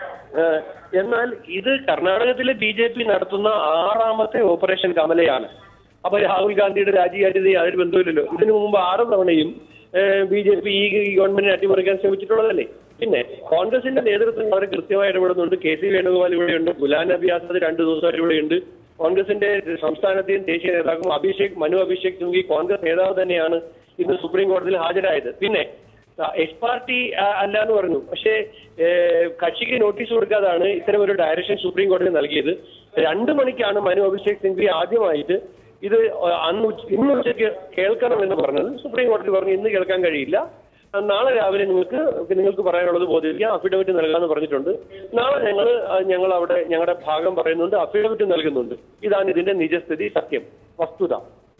ഏഹ് എന്നാൽ ഇത് കർണാടകത്തിലെ ബി ജെ പി നടത്തുന്ന ആറാമത്തെ ഓപ്പറേഷൻ കമലയാണ് അപ്പൊ രാഹുൽ ഗാന്ധിയുടെ രാജിയായിട്ട് യാതൊരു ബന്ധവുമില്ലല്ലോ ഇതിനു മുമ്പ് ആറ് തവണയും ബി ജെ പി ഈ ഗവൺമെന്റിനെ അട്ടിമറിക്കാൻ ശ്രമിച്ചിട്ടുള്ളതല്ലേ പിന്നെ കോൺഗ്രസിന്റെ നേതൃത്വം വളരെ കൃത്യമായി ഇടപെടുന്നുണ്ട് കെ സി വേണുഗോപാൽ ഇവിടെയുണ്ട് ഗുലാം നബി ആസാദ് രണ്ടു ദിവസമായിട്ട് ഇവിടെയുണ്ട് കോൺഗ്രസിന്റെ സംസ്ഥാനത്തെയും ദേശീയ നേതാക്കളും അഭിഷേക് മനു അഭിഷേക് സിംഗ്വി കോൺഗ്രസ് നേതാവ് തന്നെയാണ് ഇന്ന് സുപ്രീം കോടതിയിൽ ഹാജരായത് പിന്നെ എസ് പാർട്ടി ആ, അല്ല എന്ന് പറഞ്ഞു പക്ഷേ ഏഹ്, കക്ഷിക്ക് നോട്ടീസ് കൊടുക്കാതാണ് ഇത്തരം ഒരു ഡയറക്ഷൻ സുപ്രീം കോടതി നൽകിയത് രണ്ടു മണിക്കാണ് മനു അഭിഷേക് സിംഗ്വി ആദ്യമായിട്ട് ഇത് അന്ന് ഉച്ച- ഇന്ന് ഉച്ചയ്ക്ക് കേൾക്കണമെന്ന് പറഞ്ഞത് സുപ്രീം കോടതി പറഞ്ഞു ഇന്ന് കേൾക്കാൻ കഴിയില്ല ആ, നാളെ രാവിലെ നിങ്ങൾക്ക് നിങ്ങൾക്ക് പറയാനുള്ളത് ബോധിപ്പിക്കാം അഫിഡവിറ്റ് നൽകാമെന്ന് പറഞ്ഞിട്ടുണ്ട് നാളെ ഞങ്ങൾ ഞങ്ങൾ അവിടെ ഞങ്ങളുടെ ഭാഗം പറയുന്നുണ്ട് അഫിഡവിറ്റ് നൽകുന്നുണ്ട് ഇതാണ് ഇതിന്റെ നിജസ്ഥിതി സത്യം വസ്തുത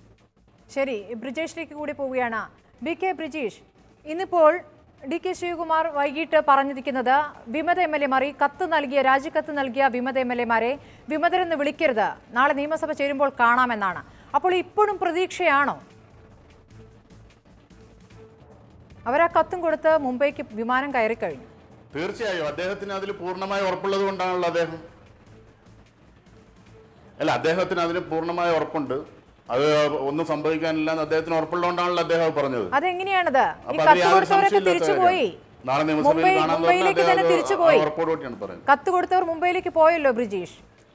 ശരി ബ്രിജേഷിലേക്ക് കൂടി പോവുകയാണ് ബി കെ ബ്രിജേഷ് ഇന്നിപ്പോൾ ഡി കെ ശിവകുമാർ വൈകിട്ട് പറഞ്ഞിരിക്കുന്നത് വിമത എം എൽ എമാർ ഈ കത്ത് നൽകിയ രാജിക്കത്ത് നൽകിയ വിമത എം എൽ എമാരെ വിമതരെന്ന് വിളിക്കരുത് നാളെ നിയമസഭ ചേരുമ്പോൾ കാണാമെന്നാണ് അപ്പോൾ ഇപ്പോഴും പ്രതീക്ഷയാണോ അവരാ കത്തും കൊടുത്ത് മുംബൈക്ക് വിമാനം കയറി കഴിഞ്ഞു തീർച്ചയായും അദ്ദേഹത്തിന് അതിൽ പൂർണ്ണമായി ഉറപ്പുള്ളത് കൊണ്ടാണല്ലോ അദ്ദേഹം അല്ല അദ്ദേഹത്തിന് അതിന് പൂർണ്ണമായ ഉറപ്പുണ്ട് അത് ഒന്നും സംഭവിക്കാനില്ല എന്ന് അദ്ദേഹത്തിന് ഉറപ്പുള്ളതുകൊണ്ടാണല്ലോ അദ്ദേഹം അത് പറഞ്ഞത് അതെങ്ങനെയാണത് ഈ അപ്പൊ അത് കത്ത് യാതൊരു കൊടുത്തവരൊക്കെ സംശയമില്ലാത്ത തിരിച്ചുപോയി കാര്യമാണ്. നാളെ നിയമസഭയിൽ മുംബൈ കാണാൻ മുംബൈയിലേക്ക് തന്നെ തിരിച്ചുപോയി ഉറപ്പോടുകൂടിയാണ് പറയുന്നത് കത്ത് കൊടുത്തവർ മുംബൈയിലേക്ക് പോയല്ലോ ബ്രിജീഷ്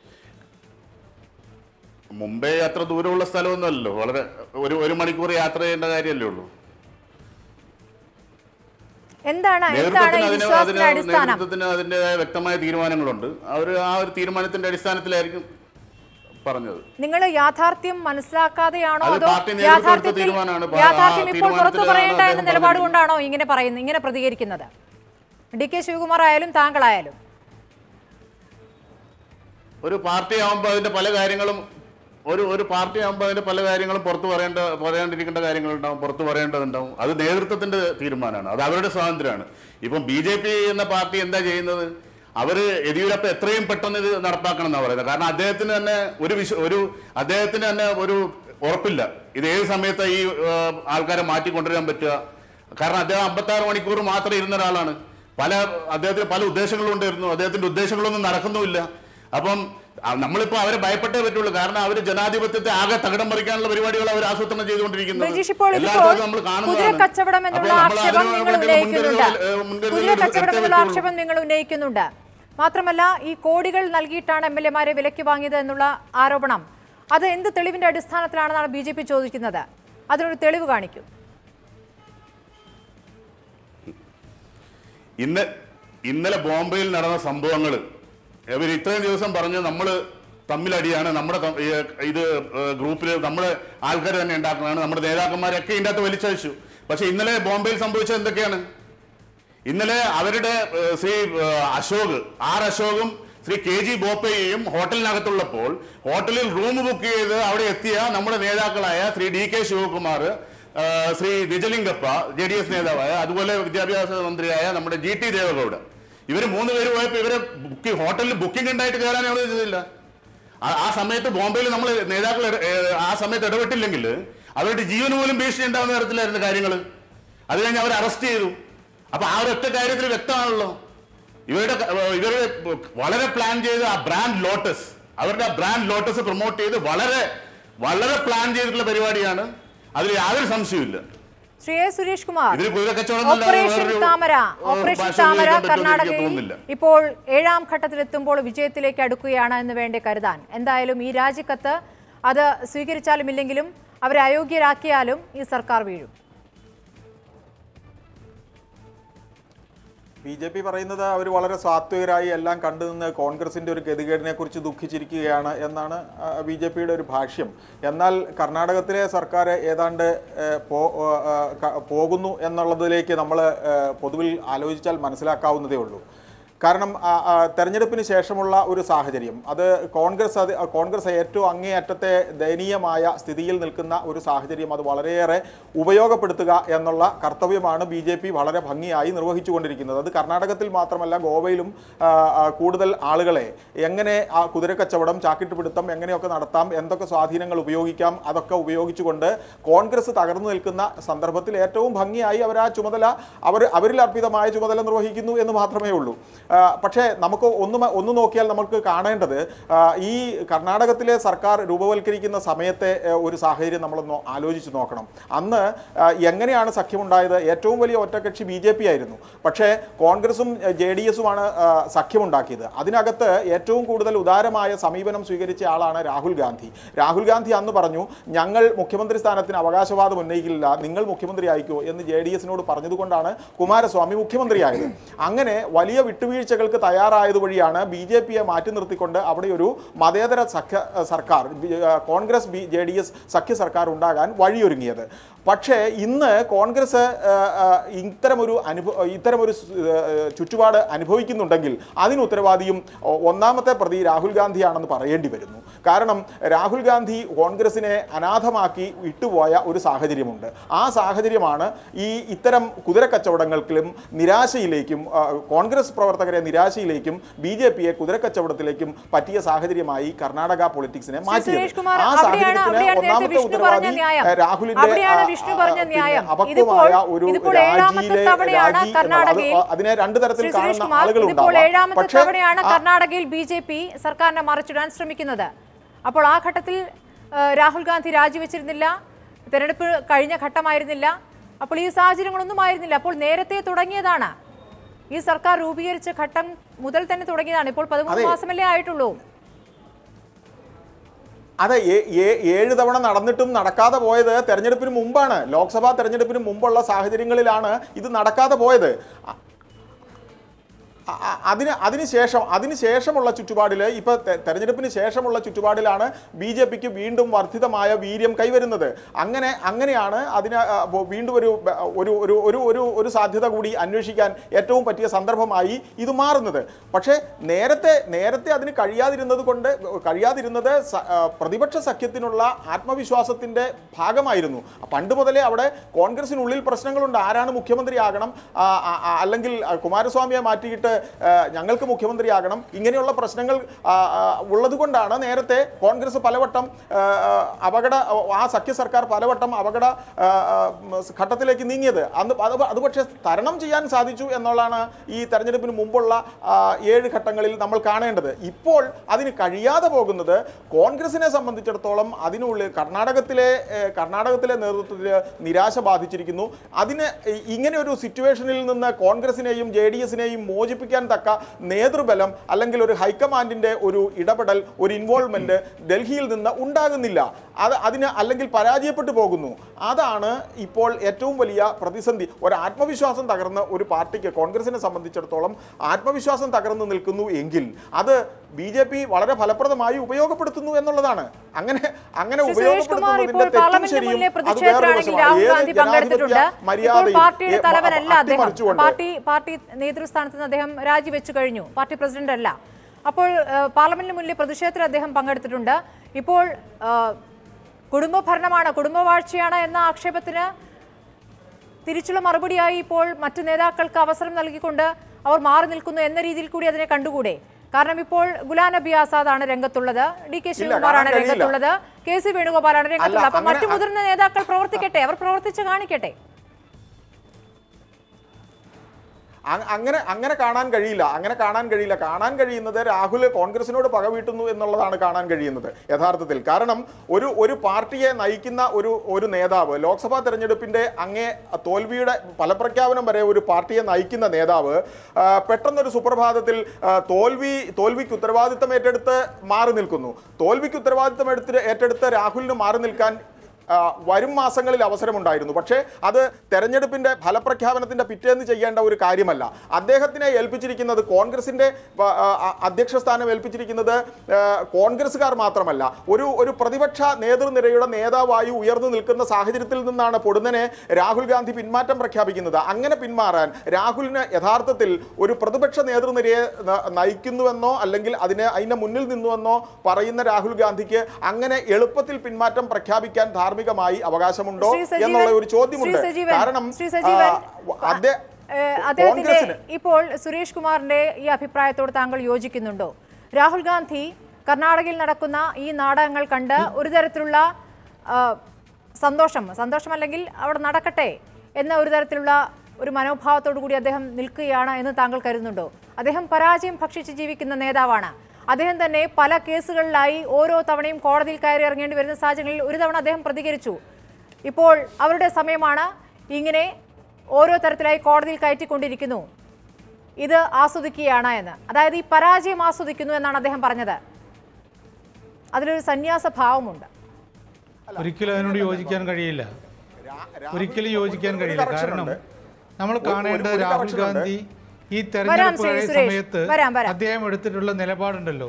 മുംബൈ അത്ര ദൂരമുള്ള സ്ഥലമൊന്നുമല്ലല്ലോ വളരെ ഒരു ഒരു മണിക്കൂർ യാത്ര ചെയ്യേണ്ട കാര്യമല്ലേ ഉള്ളൂ എന്താണ് എന്താണ് നേതൃത്വത്തിന് ഈ അതിന് വിശ്വാസത്തിന്റെ അതിന് അടിസ്ഥാനം നേതൃത്വത്തിന് അതിൻ്റെതായ വ്യക്തമായ തീരുമാനങ്ങളുണ്ട് അവർ ആ ഒരു തീരുമാനത്തിന്റെ അടിസ്ഥാനത്തിലായിരിക്കും പറഞ്ഞത് നിങ്ങൾ യാഥാർത്ഥ്യം മനസ്സിലാക്കാതെയാണോ അത് അതോ പാർട്ടി നേതൃത്വം എടുത്ത യാഥാർത്ഥ്യത്തിൽ തീരുമാനമാണ്. ആ യാഥാർത്ഥ്യം ഇപ്പോൾ പുറത്തു തീരുമാനത്തിലാണ് പറയേണ്ട എന്ന അദ്ദേഹം നിലപാട് പറഞ്ഞിരിക്കുന്നത്. കൊണ്ടാണോ ഇങ്ങനെ പറയുന്നത് ഇങ്ങനെ പ്രതികരിക്കുന്നത് ഡി കെ ശിവകുമാർ ആയാലും താങ്കളായാലും ഒരു പാർട്ടി ആകുമ്പോൾ അതിന്റെ പല കാര്യങ്ങളും ഒരു ഒരു പാർട്ടി ആകുമ്പോൾ അതിന്റെ പല കാര്യങ്ങളും പുറത്ത് പറയേണ്ട പറയാണ്ടിരിക്കേണ്ട കാര്യങ്ങളുണ്ടാവും പുറത്ത് പറയേണ്ടതുണ്ടാവും അത് നേതൃത്വത്തിന്റെ തീരുമാനമാണ് അത് അവരുടെ സ്വാതന്ത്ര്യമാണ് ഇപ്പം ബി ജെ പി എന്ന പാർട്ടി എന്താ ചെയ്യുന്നത് അവര് യെദ്യൂരപ്പ എത്രയും പെട്ടെന്ന് ഇത് നടപ്പാക്കണം എന്നാണ് പറയുന്നത് കാരണം അദ്ദേഹത്തിന് തന്നെ ഒരു വിശ്വ ഒരു അദ്ദേഹത്തിന് തന്നെ ഒരു ഉറപ്പില്ല ഇത് ഏത് സമയത്ത് ഈ ആ, ആൾക്കാരെ മാറ്റിക്കൊണ്ടുവരാൻ പറ്റുക കാരണം അദ്ദേഹം അമ്പത്താറ് മണിക്കൂർ മാത്രം ഇരുന്ന ഒരാളാണ് പല അദ്ദേഹത്തിന് പല ഉദ്ദേശങ്ങളും ഉണ്ടായിരുന്നു അദ്ദേഹത്തിന്റെ ഉദ്ദേശങ്ങളൊന്നും നടക്കുന്നുമില്ല അപ്പം ആ, നമ്മളിപ്പോ അവരെ ഭയപ്പെട്ടേ പറ്റുള്ളൂ കാരണം അവർ ജനാധിപത്യത്തെ ആകെ തകിടം മറിക്കാനുള്ള പരിപാടികൾ അവർ ആസൂത്രണം ചെയ്തുകൊണ്ടിരിക്കുന്നത് ബ്രിജീഷ് ഇപ്പോൾ എല്ലായിടത്തും ഇതിപ്പോൾ നമ്മൾ കുതിര കാണുന്നതാണ്. കച്ചവടം എന്നുള്ള അപ്പോൾ നമ്മൾ ആക്ഷേപം അതിന് നിങ്ങൾ വേണ്ടിയുള്ള ഉന്നയിക്കുന്നുണ്ട് മുൻകരുതലുകൾ, ഏഹ്, മുൻകരുതലുകൾ കുതിര കച്ചവടം എടുത്തേ എന്നുള്ള പറ്റുള്ളൂ. ആക്ഷേപം നിങ്ങൾ ഉന്നയിക്കുന്നുണ്ട് മാത്രമല്ല ഈ കോടികൾ നൽകിയിട്ടാണ് എം എൽ എമാരെ വിലയ്ക്ക് വാങ്ങിയത് എന്നുള്ള ആരോപണം അത് എന്ത് തെളിവിന്റെ അടിസ്ഥാനത്തിലാണെന്നാണ് ബി ജെ പി ചോദിക്കുന്നത് അതിനൊരു തെളിവ് കാണിക്കൂ ഇന്ന് ഇന്നലെ ബോംബെയിൽ നടന്ന സംഭവങ്ങൾ ഇവർ ഇത്രയും ദിവസം പറഞ്ഞു നമ്മൾ തമ്മിലടിയാണ് നമ്മുടെ ത- ഈ, ഇത് ഗ്രൂപ്പിൽ നമ്മുടെ ആൾക്കാർ തന്നെ ഉണ്ടാക്കുന്നതാണ് നമ്മുടെ നേതാക്കന്മാരൊക്കെ ഇതിൻ്റെ അകത്ത് വലിച്ചഴിച്ചു പക്ഷെ ഇന്നലെ ബോംബെയിൽ സംഭവിച്ചത് എന്തൊക്കെയാണ് ഇന്നലെ അവരുടെ ഏഹ്, ശ്രീ ഏഹ്, അശോക് ആർ അശോകും ശ്രീ കെ ജി ബോപ്പയെയും ഹോട്ടലിനകത്തുള്ളപ്പോൾ ഹോട്ടലിൽ റൂം ബുക്ക് ചെയ്ത് അവിടെ എത്തിയ നമ്മുടെ നേതാക്കളായ ശ്രീ ഡി കെ ശിവകുമാർ ഏഹ്, Shri Nijalingappa J D S നേതാവായ അതുപോലെ വിദ്യാഭ്യാസ മന്ത്രിയായ നമ്മുടെ ജി ടി ദേവഗൌഡ ഇവർ മൂന്ന് പേര് പോയപ്പോൾ ഇവരെ ബുക്ക് ഹോട്ടലിൽ ബുക്കിംഗ് ഉണ്ടായിട്ട് കയറാൻ അവിടെ ചെയ്തില്ല ആ- ആ സമയത്ത് ബോംബെയിൽ നമ്മൾ നേതാക്കൾ ഇട- ഏഹ്, ആ സമയത്ത് ഇടപെട്ടില്ലെങ്കിൽ അവരുടെ ജീവന് പോലും ഭീഷണി ഉണ്ടാകുന്ന തരത്തിലായിരുന്നു കാര്യങ്ങൾ അത് കഴിഞ്ഞ് അവർ അറസ്റ്റ് ചെയ്തു അപ്പൊ ആ ഒരൊറ്റ കാര്യത്തിൽ വ്യക്തമാണല്ലോ ഇവരുടെ ക- ഏഹ്, ഇവരുടെ വളരെ പ്ലാൻ ചെയ്ത് ആ ബ്രാൻഡ് ലോട്ടസ് അവരുടെ ആ ബ്രാൻഡ് ലോട്ടസ് പ്രൊമോട്ട് ചെയ്ത് വളരെ വളരെ പ്ലാൻ ചെയ്തിട്ടുള്ള പരിപാടിയാണ് അതിൽ യാതൊരു സംശയമില്ല ശ്രീ എ സുരേഷ് കുമാർ ഇതിൽ കുതിരക്കച്ചവടം എന്നല്ലാതെ ഓപ്പറേഷൻ വേറൊരു, താമര ഏഹ്, ഓപ്പറേഷൻ ഭാഷ താമര ഉപയോഗിക്കാൻ പറ്റുമെന്ന് എനിക്ക് കർണാടകയിൽ തോന്നുന്നില്ല ഇപ്പോൾ ഏഴാം ഘട്ടത്തിലെത്തുമ്പോൾ വിജയത്തിലേക്ക് അടുക്കുകയാണ് എന്ന് വേണ്ടേ കരുതാൻ എന്തായാലും ഈ രാജിക്കത്ത് അത് സ്വീകരിച്ചാലും ഇല്ലെങ്കിലും അവരെ അയോഗ്യരാക്കിയാലും ഈ സർക്കാർ വീഴും ബി ജെ പി പറയുന്നത് അവർ വളരെ സാത്വികരായി എല്ലാം കണ്ടുനിന്ന് കോൺഗ്രസിന്റെ ഒരു ഗതികേടിനെ കുറിച്ച് ദുഃഖിച്ചിരിക്കുകയാണ് എന്നാണ് ബി ജെ പിയുടെ ഒരു ഭാഷ്യം എന്നാൽ കർണാടകത്തിലെ സർക്കാർ ഏതാണ്ട് ഏഹ്, പോ- ഏഹ്, ക- പോകുന്നു എന്നുള്ളതിലേക്ക് നമ്മൾ പൊതുവിൽ ആലോചിച്ചാൽ മനസ്സിലാക്കാവുന്നതേ ഉള്ളൂ കാരണം ആ, ആ, തെരഞ്ഞെടുപ്പിന് ശേഷമുള്ള ഒരു സാഹചര്യം അത് കോൺഗ്രസ് അത് കോൺഗ്രസ് ഏറ്റവും അങ്ങേയറ്റത്തെ ദയനീയമായ സ്ഥിതിയിൽ നിൽക്കുന്ന ഒരു സാഹചര്യം അത് വളരെയേറെ ഉപയോഗപ്പെടുത്തുക എന്നുള്ള കർത്തവ്യമാണ് ബി ജെ പി വളരെ ഭംഗിയായി നിർവഹിച്ചുകൊണ്ടിരിക്കുന്നത് അത് കർണാടകത്തിൽ മാത്രമല്ല ഗോവയിലും ആ, ആ, കൂടുതൽ ആളുകളെ എങ്ങനെ ആ കുതിരക്കച്ചവടം ചാക്കിട്ടുപിടുത്തം എങ്ങനെയൊക്കെ നടത്താം എന്തൊക്കെ സ്വാധീനങ്ങൾ ഉപയോഗിക്കാം അതൊക്കെ ഉപയോഗിച്ചുകൊണ്ട് കോൺഗ്രസ് തകർന്നു നിൽക്കുന്ന സന്ദർഭത്തിൽ ഏറ്റവും ഭംഗിയായി അവർ ആ ചുമതല അവർ അവരിൽ അർപ്പിതമായ ചുമതല നിർവഹിക്കുന്നു എന്ന് മാത്രമേ ഉള്ളൂ ആ, പക്ഷേ നമുക്ക് ഒന്ന് മ- ഒന്ന് നോക്കിയാൽ നമുക്ക് കാണേണ്ടത് ആ, ഈ കർണാടകത്തിലെ സർക്കാർ രൂപവൽക്കരിക്കുന്ന സമയത്തെ ആ, ഒരു സാഹചര്യം നമ്മളൊന്ന് ആലോചിച്ച് നോക്കണം അന്ന് ആ, എങ്ങനെയാണ് സഖ്യമുണ്ടായത് ഏറ്റവും വലിയ ഒറ്റകക്ഷി ബി ജെ പി ആയിരുന്നു പക്ഷേ കോൺഗ്രസും ജെ ഡി എസുമാണ് സഖ്യമുണ്ടാക്കിയത് അതിനകത്ത് ഏറ്റവും കൂടുതൽ ഉദാരമായ സമീപനം സ്വീകരിച്ച ആളാണ് രാഹുൽ ഗാന്ധി രാഹുൽ ഗാന്ധി അന്ന് പറഞ്ഞു ഞങ്ങൾ മുഖ്യമന്ത്രി സ്ഥാനത്തിന് അവകാശവാദം ഉന്നയിക്കില്ല നിങ്ങൾ മുഖ്യമന്ത്രി ആയിക്കോ എന്ന് ജെ ഡി എസിനോട് പറഞ്ഞതുകൊണ്ടാണ് കുമാരസ്വാമി മുഖ്യമന്ത്രിയായത് അങ്ങനെ വലിയ വിട്ടുവീഴ്ചകൾക്ക് തയ്യാറായത് വഴിയാണ് ബി ജെ പിയെ മാറ്റി നിർത്തിക്കൊണ്ട് അവിടെ ഒരു മതേതര സഖ്യ സർക്കാർ ബി- ആ, Congress B J D S സഖ്യ സർക്കാർ ഉണ്ടാകാൻ വഴിയൊരുങ്ങിയത് പക്ഷേ ഇന്ന് കോൺഗ്രസ് ആ, ആ, ഇത്തരമൊരു അനുഭവ ഇത്തരമൊരു സ്- ആ, ചുറ്റുപാട് അനുഭവിക്കുന്നുണ്ടെങ്കിൽ അതിന് ഉത്തരവാദിയും ഒ- ഒന്നാമത്തെ പ്രതി രാഹുൽ ഗാന്ധിയാണെന്ന് പറയേണ്ടി വരുന്നു കാരണം രാഹുൽ ഗാന്ധി കോൺഗ്രസിനെ അനാഥമാക്കി വിട്ടുപോയ ഒരു സാഹചര്യമുണ്ട് ആ സാഹചര്യമാണ് ഈ ഇത്തരം കുതിരക്കച്ചവടങ്ങൾക്കും നിരാശയിലേക്കും ആ, കോൺഗ്രസ് പ്രവർത്തകരെ നിരാശയിലേക്കും ബി ജെ പിയെ കുതിരക്കച്ചവടത്തിലേക്കും പറ്റിയ സാഹചര്യമായി കർണാടക പൊളിറ്റിക്സിനെ മാറ്റിയത് സുരേഷ് കുമാർ ആ അവിടെയാണ് സാഹചര്യത്തിന് അവിടെയാണ് നേരത്തെ ഒന്നാമത്തെ വിഷ്ണു പറഞ്ഞ ഉത്തരവാദി ന്യായം ഏഹ്, രാഹുലിന്റെ അവിടെയാണ് ആ, വിഷ്ണു ആ, പറഞ്ഞ പിന്നെ ന്യായം അപക്വമായ ഇതിപ്പോൾ ഒരു ഇതിപ്പോൾ ഏഴാമത്തെ രാജിയിലെ തവണയാണ് രാജി എന്നുള്ളത് കർണാടകയിൽ അത് അതിനെ രണ്ട് തരത്തിൽ ശ്രീ സുരേഷ് കാണുന്ന കുമാർ ആളുകൾ ഇതിപ്പോൾ ഉണ്ടാവാം ഏഴാമത്തെ പക്ഷേ തവണയാണ് ആ- കർണാടകയിൽ ബി ജെ പി സർക്കാരിനെ മറിച്ചിടാൻ ശ്രമിക്കുന്നത് അപ്പോൾ ആ ഘട്ടത്തിൽ ആ, രാഹുൽ ഗാന്ധി രാജിവെച്ചിരുന്നില്ല തെരഞ്ഞെടുപ്പ് കഴിഞ്ഞ ഘട്ടമായിരുന്നില്ല അപ്പോൾ ഈ സാഹചര്യങ്ങളൊന്നും ആയിരുന്നില്ല അപ്പോൾ നേരത്തെ തുടങ്ങിയതാണ് ഈ സർക്കാർ രൂപീകരിച്ച ഘട്ടം മുതൽ തന്നെ തുടങ്ങിയതാണ് ഇപ്പോൾ പതിമൂന്ന് അതെ. മാസമല്ലേ ആയിട്ടുള്ളൂ അതെ ഏ- ഏ- ഏഴ് തവണ നടന്നിട്ടും നടക്കാതെ പോയത് തെരഞ്ഞെടുപ്പിന് മുമ്പാണ് ലോക്സഭാ തെരഞ്ഞെടുപ്പിന് മുമ്പുള്ള സാഹചര്യങ്ങളിലാണ് ഇത് നടക്കാതെ പോയത് അ- അ- അ- അതിന് അതിനുശേഷം അതിനുശേഷമുള്ള ചുറ്റുപാടിൽ ഇപ്പോൾ തെരഞ്ഞെടുപ്പിന് ശേഷമുള്ള ചുറ്റുപാടിലാണ് ബി ജെ പിക്ക് വീണ്ടും വർദ്ധിതമായ വീര്യം കൈവരുന്നത് അങ്ങനെ അങ്ങനെയാണ് അതിന് ആ, വ- വീണ്ടും ഒരു ബ- ഒരു ഒരു ഒരു ഒരു ഒരു സാധ്യത കൂടി അന്വേഷിക്കാൻ ഏറ്റവും പറ്റിയ സന്ദർഭമായി ഇത് മാറുന്നത് പക്ഷേ നേരത്തെ നേരത്തെ അതിന് കഴിയാതിരുന്നത് കൊണ്ട് കഴിയാതിരുന്നത് സ- ആ, പ്രതിപക്ഷ സഖ്യത്തിനുള്ള ആത്മവിശ്വാസത്തിൻ്റെ ഭാഗമായിരുന്നു പണ്ട് മുതലേ അവിടെ കോൺഗ്രസിനുള്ളിൽ പ്രശ്നങ്ങളുണ്ട് ആരാണ് മുഖ്യമന്ത്രിയാകണം ആ, ആ, ആ, അല്ലെങ്കിൽ ആ, കുമാരസ്വാമിയെ മാറ്റിയിട്ട് ആ, ഞങ്ങൾക്ക് മുഖ്യമന്ത്രിയാകണം ഇങ്ങനെയുള്ള പ്രശ്നങ്ങൾ ആ, ആ, ഉള്ളതുകൊണ്ടാണ് നേരത്തെ കോൺഗ്രസ് പലവട്ടം ആ, ആ, അപകട ആ സഖ്യ സർക്കാർ പലവട്ടം അപകട ആ, ആ, ഘട്ടത്തിലേക്ക് നീങ്ങിയത് അന്ന് അത് അത് പക്ഷേ തരണം ചെയ്യാൻ സാധിച്ചു എന്നുള്ളതാണ് ഈ തെരഞ്ഞെടുപ്പിന് മുമ്പുള്ള ആ, ഏഴ് ഘട്ടങ്ങളിൽ നമ്മൾ കാണേണ്ടത് ഇപ്പോൾ അതിന് കഴിയാതെ പോകുന്നത് കോൺഗ്രസിനെ സംബന്ധിച്ചിടത്തോളം അതിനുള്ളിൽ കർണാടകത്തിലെ ഏഹ്, കർണാടകത്തിലെ നേതൃത്വത്തിൽ നിരാശ ബാധിച്ചിരിക്കുന്നു അതിന് ഇ- ഇങ്ങനെ ഒരു സിറ്റുവേഷനിൽ നിന്ന് കോൺഗ്രസിനെയും ജെ ഡി എസിനെയും മോചിപ്പിക്കാൻ തക്ക നേതൃബലം അല്ലെങ്കിൽ ഒരു ഹൈക്കമാൻഡിന്റെ ഒരു ഇടപെടൽ ഒരു ഇൻവോൾവ്മെന്റ് ഡൽഹിയിൽ നിന്ന് ഉണ്ടാകുന്നില്ല അത് അതിന് അല്ലെങ്കിൽ പരാജയപ്പെട്ടു പോകുന്നു അതാണ് ഇപ്പോൾ ഏറ്റവും വലിയ പ്രതിസന്ധി ഒരു ആത്മവിശ്വാസം തകർന്ന ഒരു പാർട്ടിക്ക് കോൺഗ്രസിനെ സംബന്ധിച്ചിടത്തോളം ആത്മവിശ്വാസം തകർന്നു നിൽക്കുന്നു എങ്കിൽ അത് ബി ജെ പി വളരെ ഫലപ്രദമായി ഉപയോഗപ്പെടുത്തുന്നു എന്നുള്ളതാണ് അങ്ങനെ അങ്ങനെ ശ്രീ സുരേഷ് കുമാർ ഇപ്പോൾ ഉപയോഗപ്പെടുത്തുന്നതിന്റെ തെറ്റും പാർലമെന്റിന് ശരിയും മുന്നിലെ അത് വേറൊരു പ്രതിഷേധത്തിലാണെങ്കിൽ വശമാണ്. രാഹുൽ ഏത് ഗാന്ധി ജനാധിപത്യ പങ്കെടുത്തിട്ടുണ്ട് ഇപ്പോൾ മര്യാദയും പാർട്ടിയുടെ ഏ- തലവനല്ല അദ്ദേഹം അട്ടിമറിച്ചുകൊണ്ട് പാർട്ടി പാർട്ടി നേതൃസ്ഥാനത്ത് നിന്ന് അദ്ദേഹം രാജിവെച്ചു കഴിഞ്ഞു പാർട്ടി പ്രസിഡന്റ് അല്ല അപ്പോൾ ഏഹ്, പാർലമെന്റിന് മുന്നിലെ പ്രതിഷേധത്തിൽ അദ്ദേഹം പങ്കെടുത്തിട്ടുണ്ട് ഇപ്പോൾ ഏഹ്, കുടുംബ ഭരണമാണ് കുടുംബവാഴ്ചയാണ് എന്ന ആക്ഷേപത്തിന് തിരിച്ചുള്ള മറുപടിയായി ഇപ്പോൾ മറ്റു നേതാക്കൾക്ക് അവസരം നൽകിക്കൊണ്ട് അവർ മാറി നിൽക്കുന്നു എന്ന രീതിയിൽ കൂടി അതിനെ കണ്ടുകൂടെ കാരണം ഇപ്പോൾ ഗുലാം നബി ആസാദാണ് രംഗത്തുള്ളത് ഡി കെ ശിവകുമാറാണ് കാണാൻ കഴിയില്ല. രംഗത്തുള്ളത് കെ സി വേണുഗോപാലാണ് രംഗത്തുള്ളത് അപ്പൊ അങ്ങനെ- മറ്റു മുതിർന്ന നേതാക്കൾ പ്രവർത്തിക്കട്ടെ അവർ പ്രവർത്തിച്ച് കാണിക്കട്ടെ അ- അങ്ങനെ അങ്ങനെ കാണാൻ കഴിയില്ല അങ്ങനെ കാണാൻ കഴിയില്ല കാണാൻ കഴിയുന്നത് രാഹുൽ കോൺഗ്രസിനോട് പക വീട്ടുന്നു എന്നുള്ളതാണ് കാണാൻ കഴിയുന്നത് യഥാർത്ഥത്തിൽ കാരണം ഒരു ഒരു പാർട്ടിയെ നയിക്കുന്ന ഒരു ഒരു നേതാവ് ലോക്സഭാ തെരഞ്ഞെടുപ്പിന്റെ അങ്ങേ തോൽവിയുടെ ഫലപ്രഖ്യാപനം വരെ ഒരു പാർട്ടിയെ നയിക്കുന്ന നേതാവ് ആ, പെട്ടെന്നൊരു സുപ്രഭാതത്തിൽ ആ, തോൽവി തോൽവിക്ക് ഉത്തരവാദിത്തം ഏറ്റെടുത്ത് മാറി നിൽക്കുന്നു തോൽവിക്ക് ഉത്തരവാദിത്തം എടുത്ത് ഏറ്റെടുത്ത് രാഹുലിന് മാറി നിൽക്കാൻ ആ, വരും മാസങ്ങളിൽ അവസരമുണ്ടായിരുന്നു പക്ഷേ അത് തെരഞ്ഞെടുപ്പിന്റെ ഫലപ്രഖ്യാപനത്തിന്റെ പിറ്റേന്ന് ചെയ്യേണ്ട ഒരു കാര്യമല്ല അദ്ദേഹത്തിനെ ഏൽപ്പിച്ചിരിക്കുന്നത് കോൺഗ്രസിന്റെ ആ, ആ, അധ്യക്ഷ സ്ഥാനം ഏൽപ്പിച്ചിരിക്കുന്നത് ആ, കോൺഗ്രസ്സുകാർ മാത്രമല്ല ഒരു ഒരു പ്രതിപക്ഷ നേതൃനിരയുടെ നേതാവായി ഉയർന്നു നിൽക്കുന്ന സാഹചര്യത്തിൽ നിന്നാണ് പൊടുന്നനെ രാഹുൽ ഗാന്ധി പിന്മാറ്റം പ്രഖ്യാപിക്കുന്നത് അങ്ങനെ പിന്മാറാൻ രാഹുലിന് യഥാർത്ഥത്തിൽ ഒരു പ്രതിപക്ഷ നേതൃനിരയെ ന- നയിക്കുന്നുവെന്നോ അല്ലെങ്കിൽ അതിന് അതിന്റെ മുന്നിൽ നിന്നുവെന്നോ പറയുന്ന രാഹുൽ ഗാന്ധിക്ക് അങ്ങനെ എളുപ്പത്തിൽ പിന്മാറ്റം പ്രഖ്യാപിക്കാൻ ധാർമ്മികമായി അവകാശമുണ്ടോ ശ്രീ സജീവൻ- എന്നുള്ള ഒരു ചോദ്യമുണ്ട് ശ്രീ സജീവൻ, കാരണം ശ്രീ സജീവൻ, ആ, അദ്ദേഹ- ഏഹ് അദ്ദേഹത്തിന്റെ കോൺഗ്രസിന് ഇപ്പോൾ സുരേഷ് കുമാറിന്റെ ഈ അഭിപ്രായത്തോട് താങ്കൾ യോജിക്കുന്നുണ്ടോ രാഹുൽ ഗാന്ധി കർണാടകയിൽ നടക്കുന്ന ഈ നാടകങ്ങൾ കണ്ട് ഒരു തരത്തിലുള്ള ആ, സന്തോഷം സന്തോഷമല്ലെങ്കിൽ അവിടെ നടക്കട്ടെ എന്ന ഒരു തരത്തിലുള്ള ഒരു മനോഭാവത്തോടു കൂടി അദ്ദേഹം നിൽക്കുകയാണ് എന്ന് താങ്കൾ കരുതുന്നുണ്ടോ അദ്ദേഹം പരാജയം ഭക്ഷിച്ച് ജീവിക്കുന്ന നേതാവാണ് അദ്ദേഹം തന്നെ പല കേസുകളിലായി ഓരോ തവണയും കോടതിയിൽ കയറി ഇറങ്ങേണ്ടി വരുന്ന സാഹചര്യങ്ങളിൽ ഒരു തവണ അദ്ദേഹം പ്രതികരിച്ചു ഇപ്പോൾ അവരുടെ സമയമാണ് ഇങ്ങനെ ഓരോ തരത്തിലായി കോടതിയിൽ കയറ്റിക്കൊണ്ടിരിക്കുന്നു ഇത് ആസ്വദിക്കുകയാണ് എന്ന് അതായത് ഈ പരാജയം ആസ്വദിക്കുന്നു എന്നാണ് അദ്ദേഹം പറഞ്ഞത് അതിലൊരു സന്യാസ ഭാവമുണ്ട് ഒരിക്കലും അതിനോട് യോജിക്കാൻ കഴിയില്ല രാ- രാഹുൽ ഒരിക്കലും യോജിക്കാൻ ഒരു കഴിയില്ല correction കാരണം ഉണ്ട്. നമ്മൾ ഒരു- കാണേണ്ട ഒരു രാഹുൽ correction ഉണ്ട്. ഗാന്ധി ഈ വരാം തെരഞ്ഞെടുപ്പ് ശ്രീ കഴിയ സുരേഷ്. സമയത്ത് വരാം, വരാം. അദ്ദേഹം എടുത്തിട്ടുള്ള നിലപാടുണ്ടല്ലോ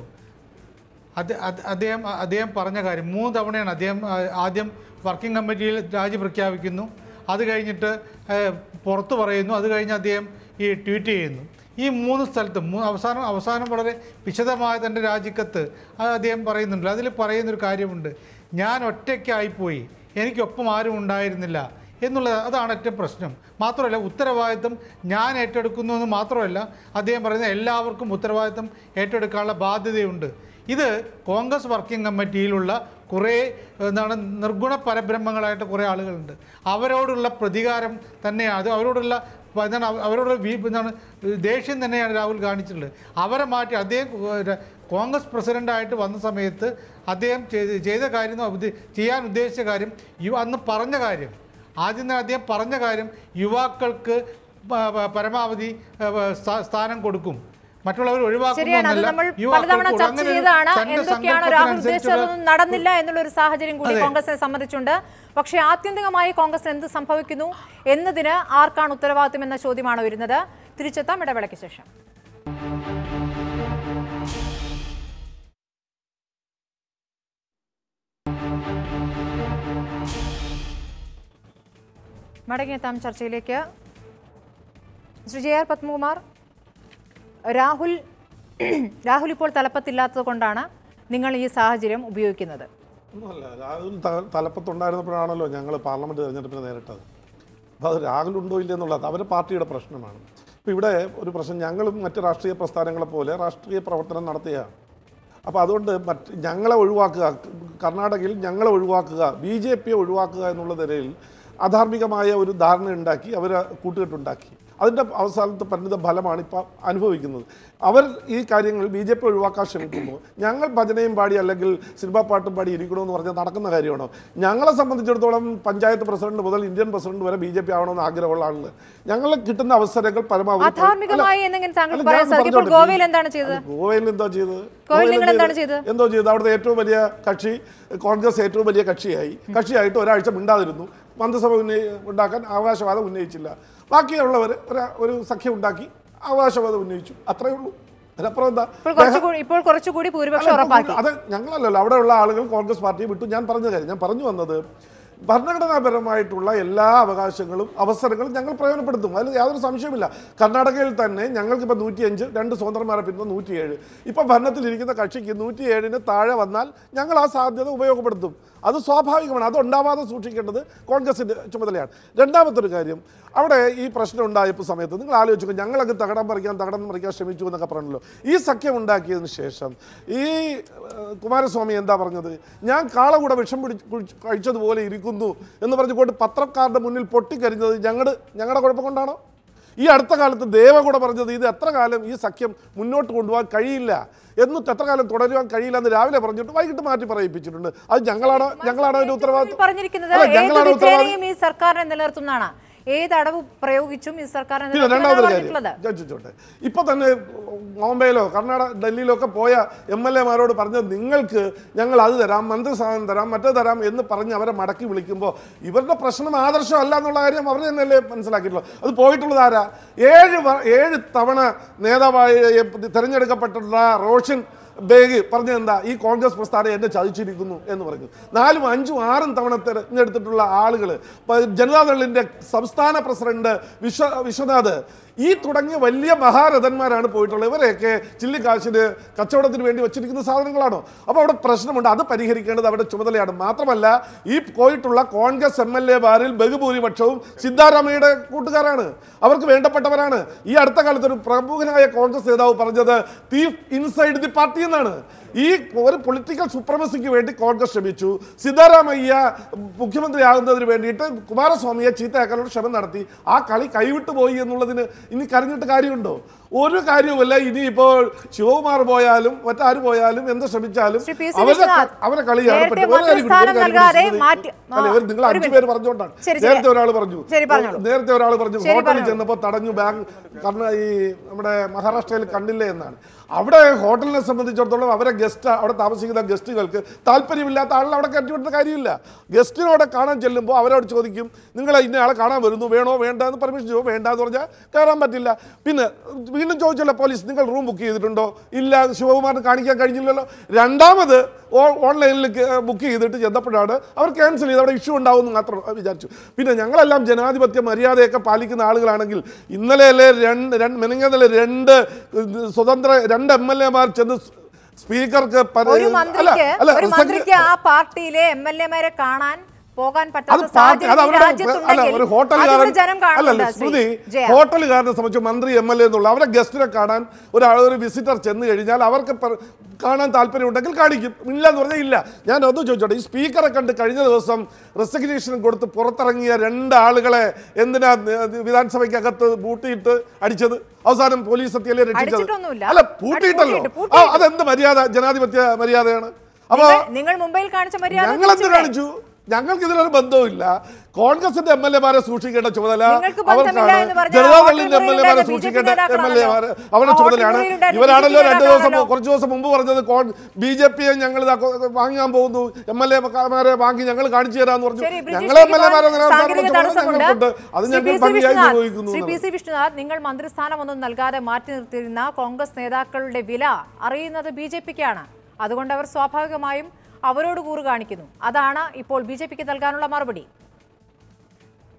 അത് അത് അദ്ദേഹം അദ്ദേഹം പറഞ്ഞ കാര്യം മൂന്ന് തവണയാണ് അദ്ദേഹം ആ, ആദ്യം വർക്കിംഗ് കമ്മിറ്റിയിൽ രാജി പ്രഖ്യാപിക്കുന്നു അത് കഴിഞ്ഞിട്ട് ആ, പുറത്ത് പറയുന്നു അത് കഴിഞ്ഞ് അദ്ദേഹം ഈ ട്വീറ്റ് ചെയ്യുന്നു ഈ മൂന്ന് സ്ഥലത്തും മൂ- അവസാനം അവസാനം വളരെ വിശദമായ തൻ്റെ രാജിക്കത്ത് അത് അദ്ദേഹം പറയുന്നുണ്ട് അതിൽ പറയുന്നൊരു കാര്യമുണ്ട് ഞാൻ ഒറ്റയ്ക്കായിപ്പോയി എനിക്കൊപ്പം ആരും ഉണ്ടായിരുന്നില്ല എന്നുള്ളത് അതാണ് ഏറ്റവും പ്രശ്നം മാത്രമല്ല ഉത്തരവാദിത്വം ഞാൻ ഏറ്റെടുക്കുന്നു എന്ന് മാത്രമല്ല അദ്ദേഹം പറയുന്നത് എല്ലാവർക്കും ഉത്തരവാദിത്വം ഏറ്റെടുക്കാനുള്ള ബാധ്യതയുണ്ട് ഇത് കോൺഗ്രസ് വർക്കിംഗ് കമ്മിറ്റിയിലുള്ള കുറേ എന്താണ് നിർഗുണ പരബ്രഹ്മങ്ങളായിട്ട് കുറേ ആളുകളുണ്ട് അവരോടുള്ള പ്രതികാരം തന്നെയാണ് അത് അവരോടുള്ള പ- എന്താണ് അവ- അവരോടുള്ള വീ എന്താണ് ദേഷ്യം തന്നെയാണ് രാഹുൽ കാണിച്ചിട്ടുള്ളത് അവരെ മാറ്റി അദ്ദേഹം ഏഹ്, കോൺഗ്രസ് പ്രസിഡൻ്റായിട്ട് വന്ന സമയത്ത് അദ്ദേഹം ചെയ്ത് ചെയ്ത കാര്യം ഉദ്ദേ- ചെയ്യാൻ ഉദ്ദേശിച്ച കാര്യം യു അന്ന് പറഞ്ഞ കാര്യം ആദ്യം തന്നെ അദ്ദേഹം പറഞ്ഞ കാര്യം യുവാക്കൾക്ക് പ- പ- പരമാവധി ഏഹ്, സ്ഥാ- സ്ഥാനം കൊടുക്കും മറ്റുള്ളവർ ശരിയാണ് അത് നമ്മൾ പലതവണ ചർച്ച ചെയ്തതാണ് എന്തൊക്കെയാണോ രാഹുൽ ഉദ്ദേശിച്ചത് അതൊന്നും നടന്നില്ല എന്നുള്ള ഒരു സാഹചര്യം കൂടി കോൺഗ്രസിനെ സംബന്ധിച്ചുണ്ട് പക്ഷേ ആത്യന്തികമായി കോൺഗ്രസിന് എന്ത് സംഭവിക്കുന്നു എന്നതിന് ആർക്കാണ് ഉത്തരവാദിത്വം എന്ന ചോദ്യമാണ് വരുന്നത് തിരിച്ചെത്താം ഇടവേളയ്ക്ക് ശേഷം മടങ്ങിയെത്താം ചർച്ചയിലേക്ക് ശ്രീ ജെ ആർ പത്മകുമാർ രാഹുൽ രാഹുൽ ഇപ്പോൾ തലപ്പത്തില്ലാത്തത് കൊണ്ടാണ് നിങ്ങൾ ഈ സാഹചര്യം ഉപയോഗിക്കുന്നത് ഒന്നുമല്ല രാഹുൽ ത- തലപ്പത്തുണ്ടായിരുന്നപ്പോഴാണല്ലോ ഞങ്ങൾ പാർലമെന്റ് തെരഞ്ഞെടുപ്പിന് നേരിട്ടത് അപ്പോൾ അത് രാഹുൽ ഉണ്ടോ ഇല്ല എന്നുള്ളത് അവരുടെ പാർട്ടിയുടെ പ്രശ്നമാണ് ഇപ്പോൾ ഇവിടെ ഒരു പ്രശ്നം ഞങ്ങളും മറ്റ് രാഷ്ട്രീയ പ്രസ്ഥാനങ്ങളെ പോലെ രാഷ്ട്രീയ പ്രവർത്തനം നടത്തുകയാണ് അപ്പോൾ അതുകൊണ്ട് മറ്റ് ഞങ്ങളെ ഒഴിവാക്കുക കർണാടകയിൽ ഞങ്ങളെ ഒഴിവാക്കുക ബി ജെ പിയെ ഒഴിവാക്കുക എന്നുള്ള നിലയിൽ അധാർമികമായ ഒരു ധാരണ ഉണ്ടാക്കി അവരെ കൂട്ടുകെട്ടുണ്ടാക്കി അതിൻ്റെ അവസാനത്തെ പരിണിത ഫലമാണ് ഇപ്പോൾ അനുഭവിക്കുന്നത് അവർ ഈ കാര്യങ്ങൾ ബി ജെ പി ഒഴിവാക്കാൻ ശ്രമിക്കുമ്പോൾ ഞങ്ങൾ ഭജനയും പാടി അല്ലെങ്കിൽ സിനിമാ പാട്ടും പാടി ഇരിക്കണമെന്ന് പറഞ്ഞാൽ നടക്കുന്ന കാര്യമാണോ ഞങ്ങളെ സംബന്ധിച്ചിടത്തോളം പഞ്ചായത്ത് പ്രസിഡന്റ് മുതൽ ഇന്ത്യൻ പ്രസിഡന്റ് വരെ ബി ജെ പി ആവണമെന്ന് ആഗ്രഹമുള്ള ആളുകൾ ഞങ്ങൾ കിട്ടുന്ന അവസരങ്ങൾ പരമാവധി അധാർമികമായി എന്നെങ്ങനെ താങ്കൾ അല്ല, പറയാൻ ഞാൻ സാധിക്കും ഇപ്പോൾ പറഞ്ഞോട്ടെ. ഗോവയിൽ എന്താണ് ചെയ്തത് അല്ല, ഗോവയിൽ എന്താ ചെയ്തത് ഗോവയിൽ നിങ്ങൾ എന്ത് എന്താണ് ചെയ്തത്? എന്തോ ചെയ്തു അവിടുത്തെ ഏറ്റവും വലിയ കക്ഷി കോൺഗ്രസ് ഏറ്റവും വലിയ കക്ഷിയായി കക്ഷിയായിട്ട് ഒരാഴ്ച മിണ്ടാതിരുന്നു മന്ത്രിസഭ ഉന്നയി ഉണ്ടാക്കാൻ അവകാശവാദം ഉന്നയിച്ചില്ല ബാക്കിയുള്ളവർ ഒരു- ഒരു സഖ്യം ഉണ്ടാക്കി അവകാശവാദം ഉന്നയിച്ചു അത്രയേ ഉള്ളൂ അതിനപ്പുറം എന്താ ഇപ്പോൾ കുറച്ചുകൂടി ഇപ്പോൾ കുറച്ചുകൂടി ഭൂരിപക്ഷം അല്ല, ഉറപ്പാക്കി അത് ഞങ്ങളല്ലല്ലോ അവിടെയുള്ള ആളുകൾ കോൺഗ്രസ് പാർട്ടിയെ വിട്ടു ഞാൻ പറഞ്ഞ കാര്യം ഞാൻ പറഞ്ഞു വന്നത് ഭരണഘടനാപരമായിട്ടുള്ള എല്ലാ അവകാശങ്ങളും അവസരങ്ങളും ഞങ്ങൾ പ്രയോജനപ്പെടുത്തും അതിൽ യാതൊരു സംശയമില്ല കർണാടകയിൽ തന്നെ ഞങ്ങൾക്ക് ഇപ്പോൾ നൂറ്റിയഞ്ച് രണ്ട് സ്വതന്ത്രന്മാരെ പിന്നെ നൂറ്റിയേഴ് ഇപ്പോൾ ഭരണത്തിലിരിക്കുന്ന കക്ഷിക്ക് നൂറ്റിയേഴിന് താഴെ വന്നാൽ ഞങ്ങൾ ആ സാധ്യത ഉപയോഗപ്പെടുത്തും അത് സ്വാഭാവികമാണ് അത് ഉണ്ടാവാതെ സൂക്ഷിക്കേണ്ടത് കോൺഗ്രസിൻ്റെ ചുമതലയാണ് രണ്ടാമത്തെ ഒരു കാര്യം അവിടെ ഈ പ്രശ്നം ഉണ്ടായപ്പോൾ സമയത്ത് നിങ്ങൾ ആലോചിച്ചു ഞങ്ങളൊക്കെ തകടം പറിക്കാൻ തകടം പറിക്കാൻ ശ്രമിച്ചു എന്നൊക്കെ പറഞ്ഞല്ലോ ഈ സഖ്യം ഉണ്ടാക്കിയതിന് ശേഷം ഈ ഏഹ്, കുമാരസ്വാമി എന്താ പറഞ്ഞത് ഞാൻ കാളകൂടെ വിഷം പിടിച്ച് കുഴിച്ച് കഴിച്ചതുപോലെ ഇരിക്കുന്നു എന്ന് പറഞ്ഞുകൊണ്ട് പത്രക്കാരുടെ മുന്നിൽ പൊട്ടിക്കരിഞ്ഞത് ഞങ്ങളുടെ ഞങ്ങളുടെ കുഴപ്പം കൊണ്ടാണോ ഈ അടുത്ത കാലത്ത് ദേവകൂടെ പറഞ്ഞത് ഇത് എത്ര കാലം ഈ സഖ്യം മുന്നോട്ട് കൊണ്ടുപോകാൻ കഴിയില്ല എന്നിട്ട് എത്ര കാലം തുടരുവാൻ കഴിയില്ല എന്ന് രാവിലെ പറഞ്ഞിട്ട് വൈകിട്ട് മാറ്റി പറയിപ്പിച്ചിട്ടുണ്ട് അത് ഞങ്ങളാണ് ഞങ്ങളാണ് അതിന്റെ ഉത്തരവാദിത്വം പറഞ്ഞിരിക്കുന്നത് അല്ല, ഏത് ഞങ്ങളാണ് ഉത്തരവാദി വിധേനയും ഈ സർക്കാരിനെ നിലനിർത്തുന്നതാണ് ഏത് അടവ് പ്രയോഗിച്ചും ഈ സർക്കാരിനെ പിന്നെ നിലനിർത്തുമെന്നാണ് രണ്ടാമതൊരു കാര്യം പറഞ്ഞിട്ടുള്ളത് ഞാൻ ചോദിച്ചോട്ടെ ഇപ്പൊ തന്നെ ബോംബെയിലോ കർണാടക ഡൽഹിയിലോ ഒക്കെ പോയ എം എൽ എമാരോട് പറഞ്ഞത് നിങ്ങൾക്ക് ഞങ്ങൾ അത് തരാം മന്ത്രിസ്ഥാനം തരാം മറ്റേ തരാം എന്ന് പറഞ്ഞ് അവരെ മടക്കി വിളിക്കുമ്പോൾ ഇവരുടെ പ്രശ്നം ആദർശമല്ല എന്നുള്ള കാര്യം അവർ തന്നെയല്ലേ മനസ്സിലാക്കിയിട്ടുള്ളൂ അത് പോയിട്ടുള്ളത് ആരാ ഏഴ് വ- ഏഴ് തവണ നേതാവായി തിരഞ്ഞെടുക്കപ്പെട്ടിട്ടുള്ള റോഷൻ ബേഗ് പറഞ്ഞത് എന്താ ഈ കോൺഗ്രസ് പ്രസ്ഥാനം എന്നെ ചതിച്ചിരിക്കുന്നു എന്ന് പറഞ്ഞു നാലും അഞ്ചും ആറും തവണ തിരഞ്ഞെടുത്തിട്ടുള്ള ആളുകൾ ജനതാദളിന്റെ സംസ്ഥാന പ്രസിഡന്റ് വിശ്വ വിശ്വനാഥ് ഈ തുടങ്ങിയ വലിയ മഹാരഥന്മാരാണ് പോയിട്ടുള്ളത് ഇവരെയൊക്കെ ചില്ലിക്കാശിന് കച്ചവടത്തിന് വേണ്ടി വെച്ചിരിക്കുന്ന സാധനങ്ങളാണോ അപ്പോൾ അവിടെ പ്രശ്നമുണ്ട് അത് പരിഹരിക്കേണ്ടത് അവരുടെ ചുമതലയാണ് മാത്രമല്ല ഈ പോയിട്ടുള്ള കോൺഗ്രസ് എം എൽ എമാരിൽ ബഹുഭൂരിപക്ഷവും സിദ്ധാരാമയ്യയുടെ കൂട്ടുകാരാണ് അവർക്ക് വേണ്ടപ്പെട്ടവരാണ് ഈ അടുത്ത കാലത്ത് ഒരു പ്രമുഖനായ കോൺഗ്രസ് നേതാവ് പറഞ്ഞത് തീഫ് ഇൻസൈഡ് ദി പാർട്ടി എന്നാണ് ഈ ഒരു പൊളിറ്റിക്കൽ സുപ്രമസിക്ക് വേണ്ടി കോൺഗ്രസ് ശ്രമിച്ചു സിദ്ധാരാമയ്യ മുഖ്യമന്ത്രിയാകുന്നതിന് വേണ്ടിയിട്ട് കുമാരസ്വാമിയെ ചീത്തയാക്കാനുള്ള ശ്രമം നടത്തി ആ കളി കൈവിട്ടു പോയി എന്നുള്ളതിന് ഇനി കരഞ്ഞിട്ട് കാര്യമുണ്ടോ ഒരു കാര്യവുമല്ല ഇനിയിപ്പോൾ ശിവകുമാർ പോയാലും മറ്റാര് പോയാലും എന്ത് ശ്രമിച്ചാലും ശ്രീ പി. സി. അവരെ വിശ്വനാഥ്, അവരെ കളിയാണ് നേരത്തെ പറ്റും. ഒരു കാര്യം കൂടി, ഒരു മന്ത്രിസ്ഥാനം കാര്യം കൂടി നൽകാതെ ശ്രീമതി- മാറ്റി- അല്ല, ഇവർ നിങ്ങൾ ഒരു അഞ്ചു മിനിറ്റ്. പേര് പറഞ്ഞുകൊണ്ടാണ് ശരി, ശരി. നേരത്തെ ഒരാൾ പറഞ്ഞു ശരി, പറഞ്ഞോളൂ. നേരത്തെ ഒരാൾ പറഞ്ഞു ശരി, ഹോട്ടലിൽ പറഞ്ഞോളൂ. ചെന്നപ്പോൾ തടഞ്ഞു ബാങ്ക് കാരണം ഈ നമ്മുടെ മഹാരാഷ്ട്രയിൽ കണ്ടില്ലേ എന്നാണ് അവിടെ ഹോട്ടലിനെ സംബന്ധിച്ചിടത്തോളം അവരെ ഗസ്റ്റ് അവിടെ താമസിക്കുന്ന ഗസ്റ്റുകൾക്ക് താല്പര്യമില്ലാത്ത ആളിനെ അവിടെ കയറ്റിവിടുന്ന കാര്യമില്ല ഗസ്റ്റിനോടെ കാണാൻ ചെല്ലുമ്പോൾ അവരോട് ചോദിക്കും നിങ്ങൾ ഇന്ന ആളെ കാണാൻ വരുന്നു വേണോ വേണ്ട എന്ന് പെർമിഷൻ ചോദിക്കും വേണ്ട എന്ന് പറഞ്ഞാൽ കയറാൻ പറ്റില്ല പിന്നെ വീണ്ടും ചോദിച്ചല്ലോ പോലീസ് നിങ്ങൾ റൂം ബുക്ക് ചെയ്തിട്ടുണ്ടോ ഇല്ല ശിവകുമാറിന് കാണിക്കാൻ കഴിഞ്ഞില്ലല്ലോ രണ്ടാമത് ഓ- ഓൺലൈനിൽ ബുക്ക് ചെയ്തിട്ട് ചെന്നപ്പോഴാണ് അവർ ക്യാൻസൽ ചെയ്ത് അവിടെ ഇഷ്യൂ ഉണ്ടാവുമെന്ന് മാത്രം വിചാരിച്ചു പിന്നെ ഞങ്ങളെല്ലാം ജനാധിപത്യ മര്യാദയൊക്കെ പാലിക്കുന്ന ആളുകളാണെങ്കിൽ ഇന്നലെയല്ലേ രണ്ട് രണ്ട് മെനങ്ങാന്നലെ രണ്ട് സ്വതന്ത്ര രണ്ട് എം എൽ എമാർ ചെന്ന് സ്പീക്കർക്ക് പര- ഒരു അല്ല, മന്ത്രിക്ക് അല്ല, ഒരു റിസൾട്ട് മന്ത്രിക്ക് ആ പാർട്ടിയിലെ എം എൽ എമാരെ കാണാൻ പോകാൻ അത് പറ്റാത്ത പാർട്ടി അത് സാഹചര്യം ഈ അവരുടെ അല്ല രാജ്യത്തുണ്ടെങ്കിൽ ഒരു അതിവിടെ ഹോട്ടലുകാരൻ ജനം അല്ലല്ല കാണുന്നുണ്ട് സ്മൃതി ശ്രീ ജയ. ഹോട്ടലുകാരനെ സംബന്ധിച്ച് മന്ത്രി എം എൽ എ എന്നുള്ള അവരെ ഗസ്റ്റിനെ കാണാൻ ഒരു ഒരു വിസിറ്റർ ചെന്ന് കഴിഞ്ഞാൽ അവർക്ക് പർ- കാണാൻ താല്പര്യമുണ്ടെങ്കിൽ കാണിക്കും ഇല്ല എന്ന് പറഞ്ഞാൽ ഇല്ല ഞാൻ ഒന്ന് ചോദിച്ചോട്ടെ ഈ സ്പീക്കറെ കണ്ട് കഴിഞ്ഞ ദിവസം റെസിഗ്നേഷൻ കൊടുത്ത് പുറത്തിറങ്ങിയ രണ്ട് ആളുകളെ എന്തിനാ ന- വിധാനസഭയ്ക്കകത്ത് പൂട്ടിയിട്ട് അടിച്ചത് അവസാനം പോലീസ് എത്തിയല്ലേ രക്ഷിച്ചത് അടിച്ചിട്ടൊന്നുമില്ല. അല്ല പൂട്ടിയിട്ടല്ലോ പൂട്ടിയിട്ട്, പൂട്ടിയിട്ട്. ആ, അതെന്ത് മര്യാദ ജനാധിപത്യ മര്യാദയാണ് അപ്പൊ നിങ്ങൾ- നിങ്ങൾ മുംബൈയിൽ കാണിച്ച മര്യാദ ഞങ്ങൾ എന്ത് തിരിച്ചിവിടെ. കാണിച്ചു ഞങ്ങൾക്ക് ഇതിലൊരു ബന്ധവുമില്ല കോൺഗ്രസിന്റെ എം എൽ എമാരെ സൂക്ഷിക്കേണ്ട ചുമതല നിങ്ങൾക്ക് ബന്ധമില്ല അവർക്കാണ് എന്ന് പറഞ്ഞാൽ ജനതാദളിന്റെ എം എൽ എമാരെ ഹോട്ടൽ സൂക്ഷിക്കേണ്ട മുറിയിലുണ്ടായിരുന്ന എം എൽ എമാരെ അവരുടെ ആ ചുമതലയാണ് ഹോട്ടൽ മുറിയിലുണ്ടായിരുന്ന ഇവരാണല്ലോ ബി ജെ പി രണ്ട് ദിവസം നേതാക്കളാണല്ലോ. കുറച്ച് ദിവസം മുമ്പ് പറഞ്ഞത് ബി ജെ പിയെ ഞങ്ങൾ ഇതാ കൊ- വാങ്ങാൻ പോകുന്നു എം എൽ എമാരെ വാങ്ങി ഞങ്ങൾ കാണിച്ചു തരാന്ന് പറഞ്ഞു ശരി, ബ്രിട്ടീഷ് ഞങ്ങളെ എം എൽ എമാരെ നികുതി സാങ്കേതിക തടസ്സമുണ്ട്. ഞങ്ങൾക്കുണ്ട് അത് ശ്രീ ഞങ്ങൾ പി. സി. ഭംഗിയായി വിശ്വനാഥ്, നിർവഹിക്കുന്നു ശ്രീ പി എന്നുള്ളത്. സി വിഷ്ണുനാഥ് നിങ്ങൾ മന്ത്രിസ്ഥാനം ഒന്നും നൽകാതെ മാറ്റി നിർത്തിയിരുന്ന കോൺഗ്രസ് നേതാക്കളുടെ വില അറിയുന്നത് ബി ജെ പിക്കാണ് അതുകൊണ്ട് അവർ സ്വാഭാവികമായും അവരോട് കൂറ് കാണിക്കുന്നു അതാണ് ഇപ്പോൾ ബി ജെ പിക്ക് നൽകാനുള്ള മറുപടി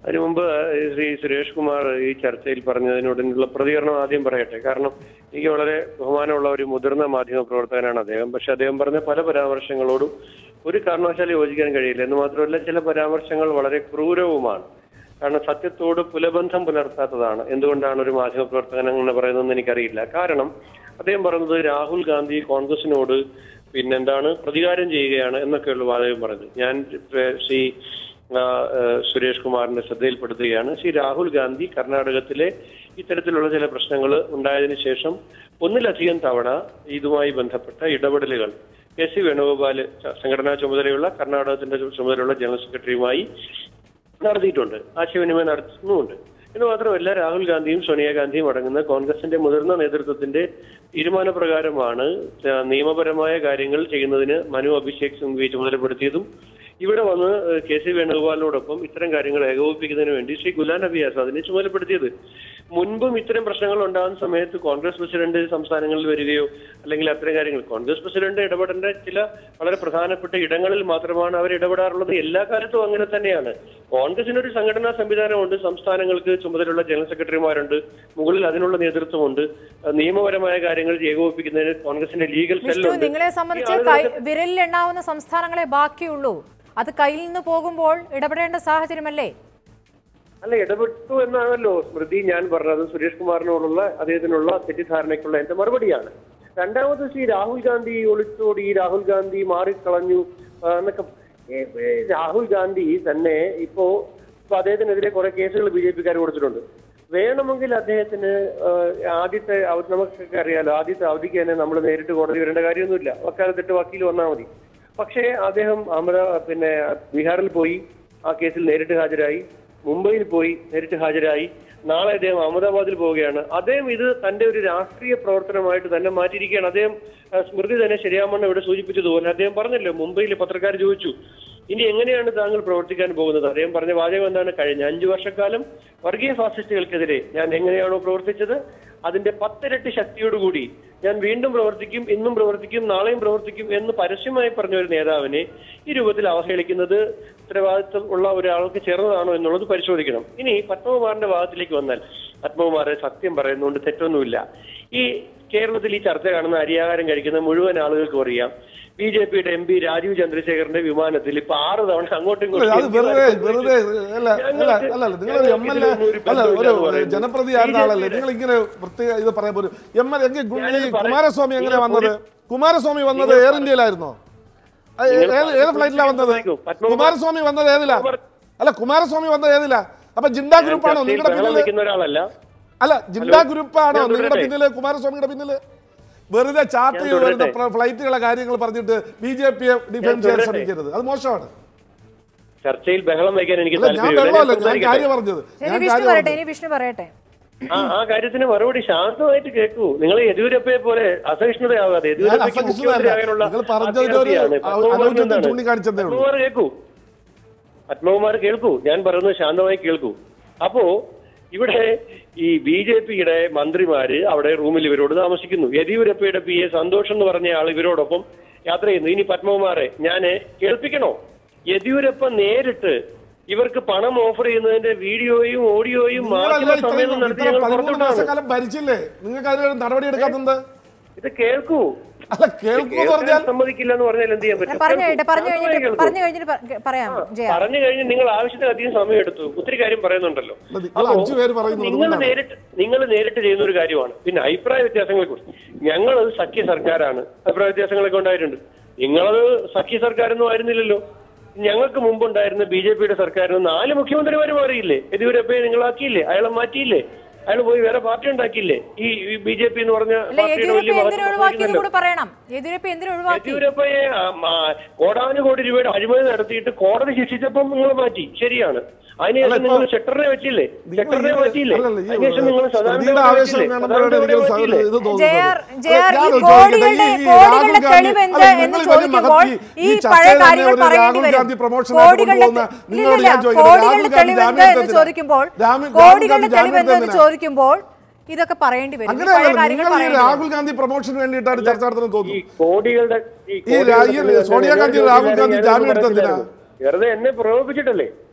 അതിനു മുമ്പ് ഏഹ്, ശ്രീ സുരേഷ് കുമാർ ഈ ചർച്ചയിൽ പറഞ്ഞതിനോടുള്ള പ്രതികരണം ആദ്യം പറയട്ടെ കാരണം എനിക്ക് വളരെ ബഹുമാനമുള്ള ഒരു മുതിർന്ന മാധ്യമ പ്രവർത്തകനാണ് അദ്ദേഹം പക്ഷെ അദ്ദേഹം പറഞ്ഞ പല പരാമർശങ്ങളോടും ഒരു കാരണവശാലും യോജിക്കാൻ കഴിയില്ല എന്ന് മാത്രമല്ല ചില പരാമർശങ്ങൾ വളരെ ക്രൂരവുമാണ് കാരണം സത്യത്തോട് പുലബന്ധം പുലർത്താത്തതാണ് എന്തുകൊണ്ടാണ് ഒരു മാധ്യമ പ്രവർത്തകൻ അങ്ങനെ പറയുന്നതെന്ന് എനിക്കറിയില്ല കാരണം അദ്ദേഹം പറയുന്നത് രാഹുൽ ഗാന്ധി കോൺഗ്രസിനോട് പിന്നെന്താണ് പ്രതികാരം ചെയ്യുകയാണ് എന്നൊക്കെയുള്ള വാദകം പറഞ്ഞത് ഞാൻ ഏഹ്, ശ്രീ ആ, ഏഹ്, സുരേഷ് കുമാറിന്റെ ശ്രദ്ധയിൽപ്പെടുത്തുകയാണ് ശ്രീ രാഹുൽ ഗാന്ധി കർണാടകത്തിലെ ഇത്തരത്തിലുള്ള ചില പ്രശ്നങ്ങൾ ഉണ്ടായതിനു ശേഷം ഒന്നിലധികം തവണ ഇതുമായി ബന്ധപ്പെട്ട ഇടപെടലുകൾ കെ സി വേണുഗോപാൽ ച- സംഘടനാ ചുമതലയുള്ള കർണാടകത്തിന്റെ ചുമതലയുള്ള ജനറൽ സെക്രട്ടറിയുമായി നടത്തിയിട്ടുണ്ട് ആശയവിനിമയം നടത്തുന്നുമുണ്ട് എന്ന് മാത്രമല്ല രാഹുൽ ഗാന്ധിയും സോണിയാഗാന്ധിയും അടങ്ങുന്ന കോൺഗ്രസിന്റെ മുതിർന്ന നേതൃത്വത്തിന്റെ തീരുമാനപ്രകാരമാണ് ച- നിയമപരമായ കാര്യങ്ങൾ ചെയ്യുന്നതിന് മനു അഭിഷേക് സിംഗ്വി ചുമതലപ്പെടുത്തിയതും ഇവിടെ വന്ന് ഏഹ്, കെ സി വേണുഗോപാലിനോടൊപ്പം ഇത്തരം കാര്യങ്ങൾ ഏകോപിപ്പിക്കുന്നതിന് വേണ്ടി ശ്രീ ഗുലാം നബി ആസാദിനെ ചുമതലപ്പെടുത്തിയത് മുൻപും ഇത്തരം പ്രശ്നങ്ങൾ ഉണ്ടാകുന്ന സമയത്ത് കോൺഗ്രസ് പ്രസിഡന്റ് സംസ്ഥാനങ്ങളിൽ വരികയോ അല്ലെങ്കിൽ അത്തരം കാര്യങ്ങൾ കോൺഗ്രസ് പ്രസിഡന്റ് ഇടപെടേണ്ട ചില വളരെ പ്രധാനപ്പെട്ട ഇടങ്ങളിൽ മാത്രമാണ് അവർ ഇടപെടാറുള്ളത് എല്ലാ കാലത്തും അങ്ങനെ തന്നെയാണ് കോൺഗ്രസിനൊരു സംഘടനാ സംവിധാനമുണ്ട് സംസ്ഥാനങ്ങൾക്ക് ചുമതലയുള്ള ജനറൽ സെക്രട്ടറിമാരുണ്ട് മുകളിൽ അതിനുള്ള നേതൃത്വമുണ്ട് അഹ് നിയമപരമായ കാര്യങ്ങൾ ഏകോപിപ്പിക്കുന്നതിന് കോൺഗ്രസിന്റെ ലീഗൽ വിഷ്ണു സെല്ലുണ്ട് നിങ്ങളെ സംബന്ധിച്ച് കൈ വിരലിൽ എണ്ണാവുന്ന സംസ്ഥാനങ്ങളെ ബാക്കിയുള്ളൂ അത് കയ്യിൽ നിന്ന് പോകുമ്പോൾ ഇടപെടേണ്ട സാഹചര്യമല്ലേ അല്ല ഇടപെട്ടു എന്നാണല്ലോ സ്മൃതി ഞാൻ പറഞ്ഞത് സുരേഷ് കുമാറിനോടുള്ള അദ്ദേഹത്തിനുള്ള തെറ്റിദ്ധാരണയ്ക്കുള്ള എന്റെ മറുപടിയാണ് രണ്ടാമത് ശ്രീ രാഹുൽ ഗാന്ധി ഒളിച്ചോടി രാഹുൽ ഗാന്ധി മാറിക്കളഞ്ഞു ആ, എന്നൊക്കെ ഏ, ഏ, രാഹുൽ ഗാന്ധി തന്നെ ഇപ്പോ ഇപ്പൊ അദ്ദേഹത്തിനെതിരെ കുറെ കേസുകൾ ബി ജെ പിക്കാർ കൊടുത്തിട്ടുണ്ട് വേണമെങ്കിൽ അദ്ദേഹത്തിന് ആ, ആദ്യത്തെ അവ- നമുക്കൊക്കെ അറിയാലോ ആദ്യത്തെ അവധിക്ക് തന്നെ നമ്മൾ നേരിട്ട് കോടതി വരേണ്ട കാര്യമൊന്നുമില്ല വക്കാലത്തിട്ട് വക്കീൽ വന്നാൽ മതി പക്ഷേ അദ്ദേഹം അമര പിന്നെ ബീഹാറിൽ പോയി ആ കേസിൽ നേരിട്ട് ഹാജരായി മുംബൈയിൽ പോയി നേരിട്ട് ഹാജരായി നാളെ അദ്ദേഹം അഹമ്മദാബാദിൽ പോവുകയാണ് അദ്ദേഹം ഇത് തന്റെ ഒരു രാഷ്ട്രീയ പ്രവർത്തനമായിട്ട് തന്നെ മാറ്റിയിരിക്കുകയാണ് അദ്ദേഹം ആ, സ്മൃതി തന്നെ ശരിയാമണ്ണം ഇവിടെ സൂചിപ്പിച്ചതുപോലെ അദ്ദേഹം പറഞ്ഞല്ലോ മുംബൈയിൽ പത്രക്കാർ ചോദിച്ചു ഇനി എങ്ങനെയാണ് താങ്കൾ പ്രവർത്തിക്കാൻ പോകുന്നത് അദ്ദേഹം പറഞ്ഞ വാചകം എന്താണ് കഴിഞ്ഞ അഞ്ചു വർഷക്കാലം വർഗീയ ഫാസിസ്റ്റുകൾക്കെതിരെ ഞാൻ എങ്ങനെയാണോ പ്രവർത്തിച്ചത് അതിന്റെ പത്തിരട്ടി ശക്തിയോടുകൂടി ഞാൻ വീണ്ടും പ്രവർത്തിക്കും ഇന്നും പ്രവർത്തിക്കും നാളെയും പ്രവർത്തിക്കും എന്ന് പരസ്യമായി പറഞ്ഞ ഒരു നേതാവിനെ ഈ രൂപത്തിൽ അവഹേളിക്കുന്നത് ഉത്തരവാദിത്വം ഉള്ള ഒരാൾക്ക് ചേർന്നതാണോ എന്നുള്ളത് പരിശോധിക്കണം ഇനി പത്മകുമാറിന്റെ ഭാഗത്തിലേക്ക് വന്നാൽ പത്മകുമാറെ സത്യം പറയുന്നതുകൊണ്ട് തെറ്റൊന്നുമില്ല ഈ കേരളത്തിൽ ഈ ചർച്ച കാണുന്ന അരിയാഹാരം കഴിക്കുന്ന മുഴുവൻ ആളുകൾക്കും അറിയാം ബി ജെ പിയുടെ എം പി രാജീവ് ചന്ദ്രശേഖറിന്റെ വിമാനത്തിൽ ഇപ്പൊ ആറ് തവണ അങ്ങോട്ടും അല്ല, അത് വെറുതെ വെറുതെ അല്ല അല്ല അല്ല അല്ല നിങ്ങൾ എം എൽ എ അല്ല ഒരു ജനപ്രതിയായിരുന്ന ആളല്ലേ നിങ്ങൾ ഇങ്ങനെ പ്രത്യേക ഇത് പറയാൻ പോലും എം എൽ എങ്കിൽ ഗു- ഈ കുമാരസ്വാമി എങ്ങനെ വന്നത് കുമാരസ്വാമി വന്നത് എയർ ഇന്ത്യയിലായിരുന്നോ അത് ഏ- ഏത് ഏത് ഫ്ലൈറ്റിലാ വന്നത് കുമാരസ്വാമി വന്നത് ഏതിലാ അല്ല കുമാരസ്വാമി വന്നത് ഏതിലാ അപ്പൊ ജിണ്ട ഗ്രൂപ്പാണോ നിങ്ങളുടെ പിന്നില് നിൽക്കുന്ന ഒരാളല്ല അല്ല ജിണ്ട ഗ്രൂപ്പാണോ ഞാൻ നിങ്ങളുടെ തുടരട്ടെ? പിന്നില് കുമാരസ്വാമിയുടെ പിന്നില് വെറുതെ ചാർട്ട് ഞാൻ ചെയ്ത് വരുന്ന തുടരട്ടെ? പ്ര- ഫ്ലൈറ്റുകളെ കാര്യങ്ങൾ പറഞ്ഞിട്ട് ബി ജെ പിയെ ഡിഫെൻഡ് ചെയ്യാൻ തുടരട്ടെ? ശ്രമിക്കരുത് അത് മോശമാണ് ചർച്ചയിൽ ബഹളം വയ്ക്കാൻ എനിക്ക് അല്ല ഞാൻ താല്പര്യമില്ല. വെള്ളമല്ല ഞാൻ ഞാൻ സംസാരിക്കട്ടെ. കാര്യം പറഞ്ഞത് ഇനി ഞാൻ വിഷ്ണു കാര്യം പറയട്ടെ പറഞ്ഞത് ഇനി വിഷ്ണു പറയട്ടെ ആ ആ കാര്യത്തിന് മറുപടി ശാന്തമായിട്ട് കേൾക്കൂ നിങ്ങൾ യെദ്യൂരപ്പയെ പോലെ അസഹിഷ്ണുതയാവാതെ ഞാൻ യെദ്യൂരപ്പയ്ക്ക് അസഹിഷ്ണുതയല്ല. മുഖ്യമന്ത്രിയാകാനുള്ള നിങ്ങൾ പറഞ്ഞതിന്റെ ഒരു അത്യാവശ്യമാണ്. പത്മകുമാറിന് അനൗചിത്യം എന്താണ്? ചൂണ്ടിക്കാണിച്ചതേ ഉള്ളൂ. പത്മകുമാർ കേൾക്കൂ പത്മകുമാർ കേൾക്കൂ ഞാൻ പറയുന്നത് ശാന്തമായി കേൾക്കൂ അപ്പോ ഇവിടെ ഈ ബി ജെ പിയുടെ മന്ത്രിമാര് അവിടെ റൂമിൽ ഇവരോട് താമസിക്കുന്നു യെദ്യൂരപ്പയുടെ പി എ സന്തോഷ് എന്ന് പറഞ്ഞ ആൾ ഇവരോടൊപ്പം യാത്ര ചെയ്യുന്നു ഇനി പത്മകുമാറെ ഞാന് കേൾപ്പിക്കണോ യെദ്യൂരപ്പ നേരിട്ട് ഇവർക്ക് പണം ഓഫർ ചെയ്യുന്നതിന്റെ വീഡിയോയും ഓഡിയോയും നിങ്ങളല്ല മാധ്യമ ഇത്രയും സമ്മേളനം നടത്തി ഇത്ര ഞങ്ങൾ പതിമൂന്ന് പുറത്തുവിട്ടതാണ് മാസക്കാലം ഭരിച്ചില്ലേ നിങ്ങൾക്ക് അതിനൊരു നടപടി എടുക്കാത്തത് ഇത് കേൾക്കൂ അല്ല കേൾക്കൂ എന്ന് പറഞ്ഞാൽ കേൾക്കാൻ സമ്മതിക്കില്ല എന്ന് പറഞ്ഞാൽ എന്ത് ചെയ്യാൻ ഞാൻ പറ്റും പറഞ്ഞു കേൾക്കൂ. കഴിഞ്ഞിട്ട് പറഞ്ഞു ശാന്തമായി കഴിഞ്ഞിട്ട് കേൾക്കൂ. പറഞ്ഞു കഴിഞ്ഞിട്ട് പ- പറയാം ജയ പറഞ്ഞു കഴിഞ്ഞ് നിങ്ങൾ ആവശ്യത്തിന് അധികം സമയം എടുത്തു ഒത്തിരി കാര്യം പറയുന്നുണ്ടല്ലോ അല്ല, നിങ്ങൾ അഞ്ചു പേര് പറയുന്നു, നിങ്ങൾ അതുകൊണ്ടാണ്. നേരിട്ട് നിങ്ങൾ നേരിട്ട് ചെയ്യുന്ന ഒരു കാര്യമാണ് പിന്നെ അഭിപ്രായ വ്യത്യാസങ്ങളെ കുറിച്ച് ഞങ്ങൾ സഖ്യ സർക്കാരാണ് അഭിപ്രായ വ്യത്യാസങ്ങളൊക്കെ ഉണ്ടായിട്ടുണ്ട് നിങ്ങളത് സഖ്യ സർക്കാരൊന്നും ആയിരുന്നില്ലല്ലോ ഞങ്ങൾക്ക് മുമ്പുണ്ടായിരുന്ന ബി ജെ പിയുടെ സർക്കാരിന് നാല് മുഖ്യമന്ത്രിമാർ മാറിയില്ലേ യെദ്യൂരപ്പയെ നിങ്ങളാക്കിയില്ലേ അയാളെ മാറ്റിയില്ലേ അയാൾ പോയി വേറെ പാർട്ടി ഉണ്ടാക്കിയില്ലേ ഈ ബി ജെ പി എന്ന് പറഞ്ഞ അല്ല പാർട്ടിയുടെ യെദ്യൂരപ്പ വലിയ എന്തിനു മഹത്വം ഒഴിവാക്കി എന്ന് ഉണ്ടായിരുന്നല്ലോ. കൂടെ പറയണം യെദ്യൂരപ്പ എന്തിനു ഒഴിവാക്കി യെദ്യൂരപ്പയെ ആ, ആ, കോടാനുകോടി രൂപയുടെ അഴിമതി നടത്തിയിട്ട് കോടതി ശിക്ഷിച്ചപ്പം നിങ്ങൾ മാറ്റി ശരിയാണ് അതിനുശേഷം അല്ല, നിങ്ങൾ ഇപ്പൊ- ഷെട്ടറിനെ വെച്ചില്ലേ നിങ്ങൾ ഷെട്ടറിനെ ഈ- മാറ്റിയില്ലേ അല്ലല്ല, ഈ അതിനുശേഷം നിങ്ങൾ സ്മൃതിയുടെ ആവേശം കാണുമ്പോഴാണ് എനിക്ക് ഒരു സഹോദരൻ ഇത് തോന്നുന്നത്. ജെആർ ജെആർ അല്ല, ഈ ഞാൻ കോടികളുടെ ചോദിക്കട്ടെ, ഈ കോടികളുടെ രാഹുൽ ഗാന്ധി- തെളിവ് എന്ത് അല്ല, എന്ന് നിങ്ങൾ വലിയ ചോദിക്കുമ്പോൾ മഹത്തി- ഈ ഈ പഴയ ചർച്ചയിൽ കാര്യങ്ങൾ തന്നെ ഒരു പറയേണ്ടി രാഹുൽ വരും ഗാന്ധി പ്രൊമോഷനായിട്ട് കോടികളുടെ കൊണ്ടുപോകുന്ന നിങ്ങളോട് ഇല്ലില്ല ഞാൻ ചോദിക്കട്ടെ, രാഹുൽ കോടികളുടെ ഗാന്ധി തെളിവ് എന്ത് ജാമ്യത്തിൽ എന്ന് ചോദിക്കുമ്പോൾ രാഹുൽ- രാഹുൽ കോടികളുടെ ഗാന്ധി തെളിവ് എന്ത് എന്ന് ജാമ്യത്തിൽ ചോദിക്കുമ്പോൾ ഇതൊക്കെ പറയേണ്ടി വരും ഈ പഴയ അങ്ങനെയല്ല കാര്യങ്ങൾ നിങ്ങൾ ഈ പറയേണ്ടി രാഹുൽ വരും ഗാന്ധി പ്രൊമോഷന് വേണ്ടിയിട്ടാണ് ചർച്ച നടത്തുന്നത് ഈ തോന്നുന്നു കോടികളുടെ ഈ രാ- ഈ സോണിയാഗാന്ധി രാഹുൽ ഗാന്ധി ജാമ്യം എടുത്തത് എന്തിനാ? വെറുതെ എന്നെ പ്രലോഭിച്ചിട്ടല്ലേ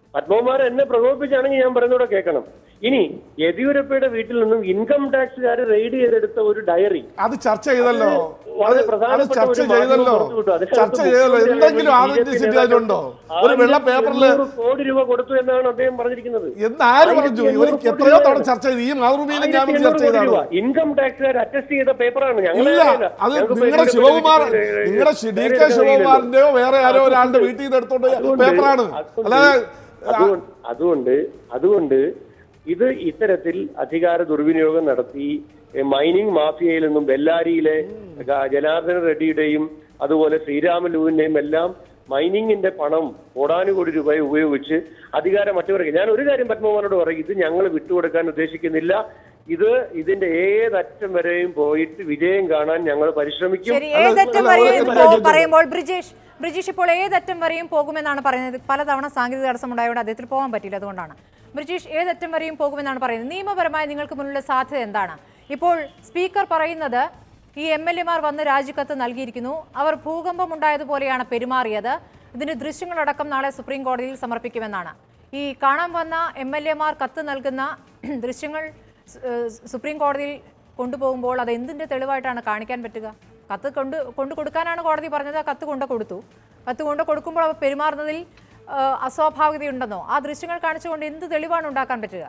പത്മകുമാർ എന്നെ പ്രകോപിപ്പിച്ചാണെങ്കിൽ ഞാൻ പറയുന്നൂടെ കേൾക്കണം ഇനി യെദ്യൂരപ്പയുടെ വീട്ടിൽ നിന്നും ഇൻകം ടാക്സുകാർ റെയ്ഡ് ചെയ്തെടുത്ത ഒരു ഡയറി അത് ചർച്ച ചെയ്തല്ലോ വളരെ അത് അത് പ്രധാനപ്പെട്ട ചർച്ച ഒരു മാധ്യമം ചെയ്തല്ലോ പുറത്തുവിട്ടു. അതിനകത്ത് ചർച്ച ചെയ്തല്ലോ മുഖ്യമന്ത്രി എന്തെങ്കിലും ആണെങ്കിൽ ആതന്റിസിറ്റി BJP അതിലുണ്ടോ ഒരു വെള്ള പേപ്പറിൽ എണ്ണൂറ് കോടി രൂപ കൊടുത്തു എന്നാണ് അദ്ദേഹം പറഞ്ഞിരിക്കുന്നത് എന്ന് ആര് പറഞ്ഞു ആയിരത്തി ഒരു എണ്ണൂറ് എത്രയോ കോടി തവണ രൂപ. ചർച്ച ചെയ്തു ഈ മാതൃഭൂമിയിലും ഞാൻ ആയിരത്തി ചർച്ച എണ്ണൂറ് കോടി ചെയ്താണ് രൂപ. ഇൻകം ടാക്സുകാർ അറ്റസ്റ്റ് ചെയ്ത പേപ്പറാണ് ഞങ്ങൾ ഇല്ല അത് നിങ്ങളുടെ ശിവകുമാർ നിങ്ങളുടെ ഡി കെ ശിവകുമാറിന്റെയോ വേറെ ആരോ ഒരാളുടെ വീട്ടിൽ നിന്ന് എടുത്തോണ്ട് അതുകൊണ്ട് പേപ്പറാണ് അതുകൊണ്ട് അല്ലാതെ അതുകൊണ്ട് അതുകൊണ്ട് അതുകൊണ്ട് ഇത് ഇത്തരത്തിൽ അധികാര ദുർവിനിയോഗം നടത്തി എ, മൈനിങ് മാഫിയയിൽ നിന്നും ബെല്ലാരിയിലെ ഗ- ജനാർദ്ദന റെഡ്ഡിയുടെയും അതുപോലെ ശ്രീരാമലുവിന്റെയും എല്ലാം മൈനിങ്ങിന്റെ പണം കോടാനുകോടി രൂപ ഉപയോഗിച്ച് അധികാരം മറ്റവർക്ക് ഞാൻ ഒരു കാര്യം പത്മകുമാരോട് പറയും ഇത് ഞങ്ങൾ വിട്ടുകൊടുക്കാൻ ഉദ്ദേശിക്കുന്നില്ല ഇത് ഇതിന്റെ ഏതറ്റം വരെയും പോയിട്ട് വിജയം കാണാൻ ഞങ്ങൾ പരിശ്രമിക്കും ശരി ഏതറ്റം അല്ല, വരെയും ഒരു പോ- കാര്യം പറയുമ്പോൾ ബ്രിജേഷ് ബ്രിജേഷ് ഇപ്പോൾ ഏതറ്റം വരെയും പോകുമെന്നാണ് പറയുന്നത് പലതവണ സാങ്കേതിക തടസ്സമുണ്ടായതുകൊണ്ട് അദ്ദേഹത്തിന് പോകാൻ പറ്റില്ല അതുകൊണ്ടാണ് ബ്രിജേഷ് ഏതറ്റം വരെയും പോകുമെന്നാണ് പറയുന്നത് നിയമപരമായി നിങ്ങൾക്ക് മുന്നിലുള്ള സാധ്യത എന്താണ് ഇപ്പോൾ സ്പീക്കർ പറയുന്നത് ഈ എം എൽ എമാർ വന്ന് രാജിക്കത്ത് നൽകിയിരിക്കുന്നു അവർ ഭൂകമ്പമുണ്ടായതുപോലെയാണ് പെരുമാറിയത് ഇതിന്റെ ദൃശ്യങ്ങളടക്കം നാളെ സുപ്രീം കോടതിയിൽ സമർപ്പിക്കുമെന്നാണ് ഈ കാണാൻ വന്ന എം എൽ എമാർ കത്ത് നൽകുന്ന ദൃശ്യങ്ങൾ സ്- ഏഹ് സുപ്രീം കോടതിയിൽ കൊണ്ടുപോകുമ്പോൾ അത് എന്തിന്റെ തെളിവായിട്ടാണ് കാണിക്കാൻ പറ്റുക കത്ത് കൊണ്ട് കൊണ്ടു കൊടുക്കാനാണ് കോടതി പറഞ്ഞത് ആ കത്ത് കൊണ്ട് കൊടുത്തു കത്ത് കൊണ്ട് കൊടുക്കുമ്പോൾ അവർ പെരുമാറുന്നതിൽ ഏഹ്, അസ്വാഭാവികതയുണ്ടെന്നോ ആ ദൃശ്യങ്ങൾ കാണിച്ചുകൊണ്ട് എന്ത് തെളിവാണ് ഉണ്ടാക്കാൻ പറ്റുക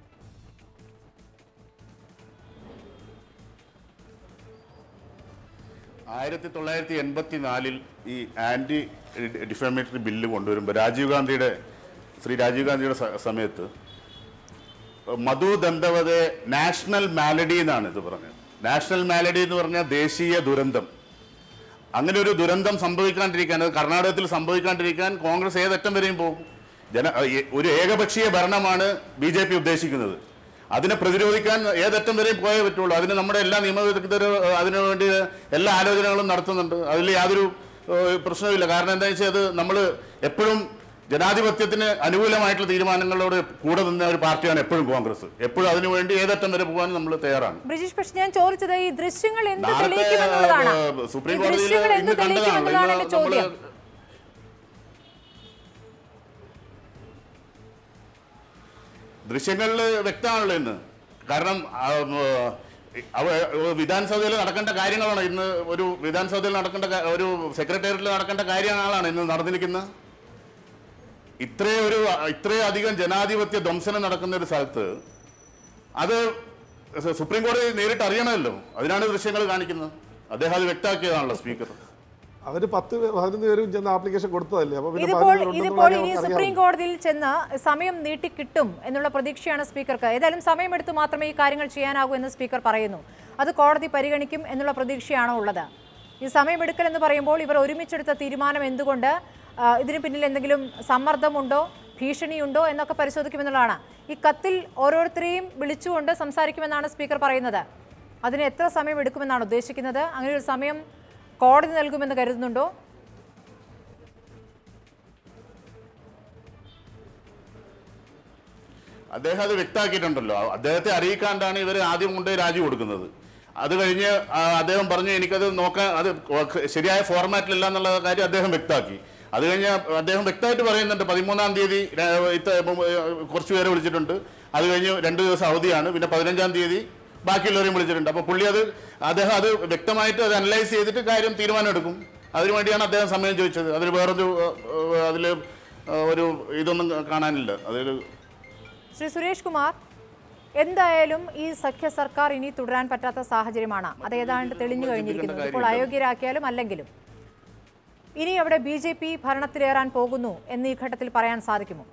ആയിരത്തി തൊള്ളായിരത്തി എൺപത്തി നാലിൽ ഈ ആന്റി ഡിഫമേറ്ററി ബില്ല് കൊണ്ടുവരുമ്പോൾ രാജീവ് ഗാന്ധിയുടെ ശ്രീ രാജീവ് ഗാന്ധിയുടെ സ- സമയത്ത് മധു ദന്തവതെ നാഷണൽ മാലഡി എന്നാണ് ഇത് പറഞ്ഞത് നാഷണൽ മാലഡി എന്ന് പറഞ്ഞാൽ ദേശീയ ദുരന്തം അങ്ങനെ ഒരു ദുരന്തം സംഭവിക്കാണ്ടിരിക്കാൻ അത് കർണാടകത്തിൽ സംഭവിക്കാണ്ടിരിക്കാൻ കോൺഗ്രസ് ഏതറ്റം വരെയും പോകും ജന ഏ- ഒരു ഏകപക്ഷീയ ഭരണമാണ് ബി ജെ പി ഉദ്ദേശിക്കുന്നത് അതിനെ പ്രതിരോധിക്കാൻ ഏതറ്റം വരെയും പോയേ പറ്റുള്ളൂ അതിന് നമ്മുടെ എല്ലാ നിയമവിദഗ്ധരും ഏഹ്, അതിനു വേണ്ടി എല്ലാ ആലോചനകളും നടത്തുന്നുണ്ട് അതിൽ യാതൊരു ഏഹ്, പ്രശ്നവുമില്ല കാരണം എന്താ വെച്ചാൽ അത് നമ്മൾ എപ്പോഴും ജനാധിപത്യത്തിന് അനുകൂലമായിട്ടുള്ള തീരുമാനങ്ങളോട് കൂടെ നിന്ന ഒരു പാർട്ടിയാണ് എപ്പോഴും കോൺഗ്രസ് എപ്പോഴും അതിനുവേണ്ടി ഏതറ്റം വരെ പോകാൻ നമ്മൾ തയ്യാറാണ് ബ്രിജേഷ് പക്ഷെ ഞാൻ ചോദിച്ചത് ഈ ദൃശ്യങ്ങൾ എന്ത് നാളത്തെ, തെളിയിക്കുമെന്നുള്ളതാണ് ഏഹ്, സുപ്രീം ഈ കോടതിയിൽ ദൃശ്യങ്ങൾ എന്ത് ഇന്ന് കണ്ടതാണ് തെളിയിക്കുമെന്നുള്ളതാണ് ഇന്ന് എന്റെ ചോദ്യം നമ്മള് ദൃശ്യങ്ങളിൽ വ്യക്തമാണല്ലോ ഇന്ന് കാരണം ആ, ഉം, അവ- വിധാനസഭയിൽ നടക്കേണ്ട കാര്യങ്ങളാണ് ഇന്ന് ഒരു വിധാനസഭയിൽ നടക്കേണ്ട കാ- ഒരു സെക്രട്ടേറിയറ്റിൽ നടക്കേണ്ട കാര്യങ്ങളാണ് ഇന്ന് നടന്നിരിക്കുന്നത് ഇത്രയും ഒരു ഇത്രയും അധികം ജനാധിപത്യ ധ്വംസനം നടക്കുന്ന ഒരു സ്ഥലത്ത് അത് സു- സുപ്രീം കോടതി നേരിട്ട് അറിയണമല്ലോ അതിനാണ് ദൃശ്യങ്ങൾ കാണിക്കുന്നത് അദ്ദേഹം അത് വ്യക്തമാക്കിയതാണല്ലോ സ്പീക്കർ അവര് പത്ത് പതിനൊന്ന് പേരും ചെന്ന് ആപ്ലിക്കേഷൻ കൊടുത്തതല്ലേ അപ്പൊ പിന്നെ ഇതിപ്പോൾ പതിനൊന്ന് പേരുണ്ടെന്നുള്ള ഇതിപ്പോൾ കാര്യം ഇനി അവർക്ക് സുപ്രീം അറിയാമല്ലോ. കോടതിയിൽ ചെന്ന് സമയം നീട്ടിക്കിട്ടും എന്നുള്ള പ്രതീക്ഷയാണ് സ്പീക്കർക്ക് ഏതായാലും സമയമെടുത്ത് മാത്രമേ ഈ കാര്യങ്ങൾ ചെയ്യാനാകൂ എന്ന് സ്പീക്കർ പറയുന്നു അത് കോടതി പരിഗണിക്കും എന്നുള്ള പ്രതീക്ഷയാണോ ഉള്ളത് ഈ സമയമെടുക്കൽ എന്ന് പറയുമ്പോൾ ഇവർ ഒരുമിച്ചെടുത്ത തീരുമാനം എന്തുകൊണ്ട് ആ, ഇതിന് പിന്നിൽ എന്തെങ്കിലും സമ്മർദ്ദമുണ്ടോ ഭീഷണിയുണ്ടോ എന്നൊക്കെ പരിശോധിക്കുമെന്നുള്ളതാണ് ഈ കത്തിൽ ഓരോരുത്തരെയും വിളിച്ചുകൊണ്ട് സംസാരിക്കുമെന്നാണ് സ്പീക്കർ പറയുന്നത് അതിന് എത്ര സമയം എടുക്കുമെന്നാണ് ഉദ്ദേശിക്കുന്നത് അങ്ങനെ ഒരു സമയം കോടതി നൽകുമെന്ന് കരുതുന്നുണ്ടോ അദ്ദേഹം അത് വ്യക്തമാക്കിയിട്ടുണ്ടല്ലോ അദ്ദേഹത്തെ അറിയിക്കാണ്ടാണ് ഇവർ ആദ്യം കൊണ്ട് രാജി കൊടുക്കുന്നത് അത് കഴിഞ്ഞ് ആ, അദ്ദേഹം പറഞ്ഞു എനിക്കത് നോക്കാൻ അത് ശരിയായ ഫോർമാറ്റിലില്ല എന്നുള്ള കാര്യം അദ്ദേഹം വ്യക്തമാക്കി അത് കഴിഞ്ഞ് അദ്ദേഹം വ്യക്തമായിട്ട് പറയുന്നുണ്ട് പതിമൂന്നാം തീയതി ര- ഇത്ത- കുറച്ച് പേരെ വിളിച്ചിട്ടുണ്ട് അത് കഴിഞ്ഞ് രണ്ട് ദിവസം അവധിയാണ് പിന്നെ പതിനഞ്ചാം തീയതി ബാക്കിയുള്ളവരെയും വിളിച്ചിട്ടുണ്ട് അപ്പോൾ പുള്ളി അത് അദ്ദേഹം അത് വ്യക്തമായിട്ട് അത് അനലൈസ് ചെയ്തിട്ട് കാര്യം തീരുമാനമെടുക്കും അതിനു വേണ്ടിയാണ് അദ്ദേഹം സമയം ചോദിച്ചത് അതിൽ വേറൊരു അതിൽ ഒരു ഇതൊന്നും കാണാനില്ല അതൊരു ശ്രീ സുരേഷ് കുമാർ എന്തായാലും ഈ സഖ്യ സർക്കാർ ഇനി തുടരാൻ പറ്റാത്ത സാഹചര്യമാണ് അത് ഏതാണ്ട് തെളിഞ്ഞു കഴിഞ്ഞിരിക്കുന്നു ഇപ്പോൾ അയോഗ്യരാക്കിയാലും അല്ലെങ്കിലും ഇനി അവിടെ ബി ജെ പി ഭരണത്തിലേറാൻ പോകുന്നു എന്ന് ഈ ഘട്ടത്തിൽ പറയാൻ സാധിക്കുമോ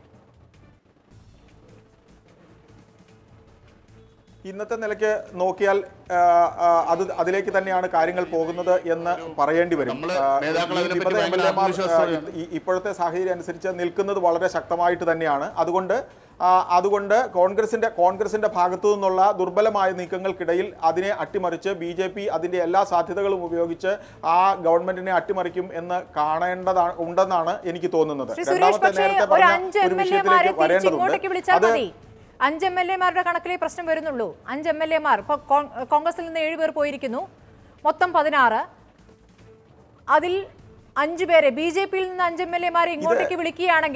ഇന്നത്തെ നിലയ്ക്ക് നോക്കിയാൽ ആ, ആ, അത് അതിലേക്ക് തന്നെയാണ് കാര്യങ്ങൾ പോകുന്നത് എന്ന് പറയേണ്ടി വരും നമ്മള് ആ, നേതാക്കൾ ഈ അതിനെപ്പറ്റി വിമത ഭയങ്കര MLA മാർ, ആ, ആത്മവിശ്വാസത്തോടെയാണ്. ഈ- ഇപ്പോഴത്തെ സാഹചര്യം അനുസരിച്ച് നിൽക്കുന്നത് വളരെ ശക്തമായിട്ട് തന്നെയാണ് അതുകൊണ്ട് ആ, അതുകൊണ്ട് കോൺഗ്രസിന്റെ കോൺഗ്രസിന്റെ ഭാഗത്തു നിന്നുള്ള ദുർബലമായ നീക്കങ്ങൾക്കിടയിൽ അതിനെ അട്ടിമറിച്ച് ബി ജെ പി അതിന്റെ എല്ലാ സാധ്യതകളും ഉപയോഗിച്ച് ആ ഗവൺമെന്റിനെ അട്ടിമറിക്കും എന്ന് കാണേണ്ടതാണ് ഉണ്ടെന്നാണ് എനിക്ക് തോന്നുന്നത് ശ്രീ സുരേഷ് രണ്ടാമത്തെ പക്ഷേ നേരത്തെ ഒരു പറഞ്ഞ അഞ്ച് ഒരു എം എൽ എമാരെ വിഷയത്തിലേക്ക് തിരിച്ച് ഇങ്ങോട്ടേക്ക് വിളിച്ചാൽ അത് മതി അഞ്ച് എം എൽ എമാരുടെ കണക്കിലേ പ്രശ്നം വരുന്നുള്ളൂ അഞ്ച് എം എൽ എമാർ ഇപ്പോൾ കോൺഗ്രസിൽ നിന്ന് ഏഴ് പേർ പോയിരിക്കുന്നു മൊത്തം പതിനാറ് അതിൽ അഞ്ചു പേരെ ബി ജെ പിയിൽ നിന്ന് അഞ്ച് എം എൽ എമാരെ ഇങ്ങോട്ടേക്ക് വിളിക്കുകയാണെങ്കിൽ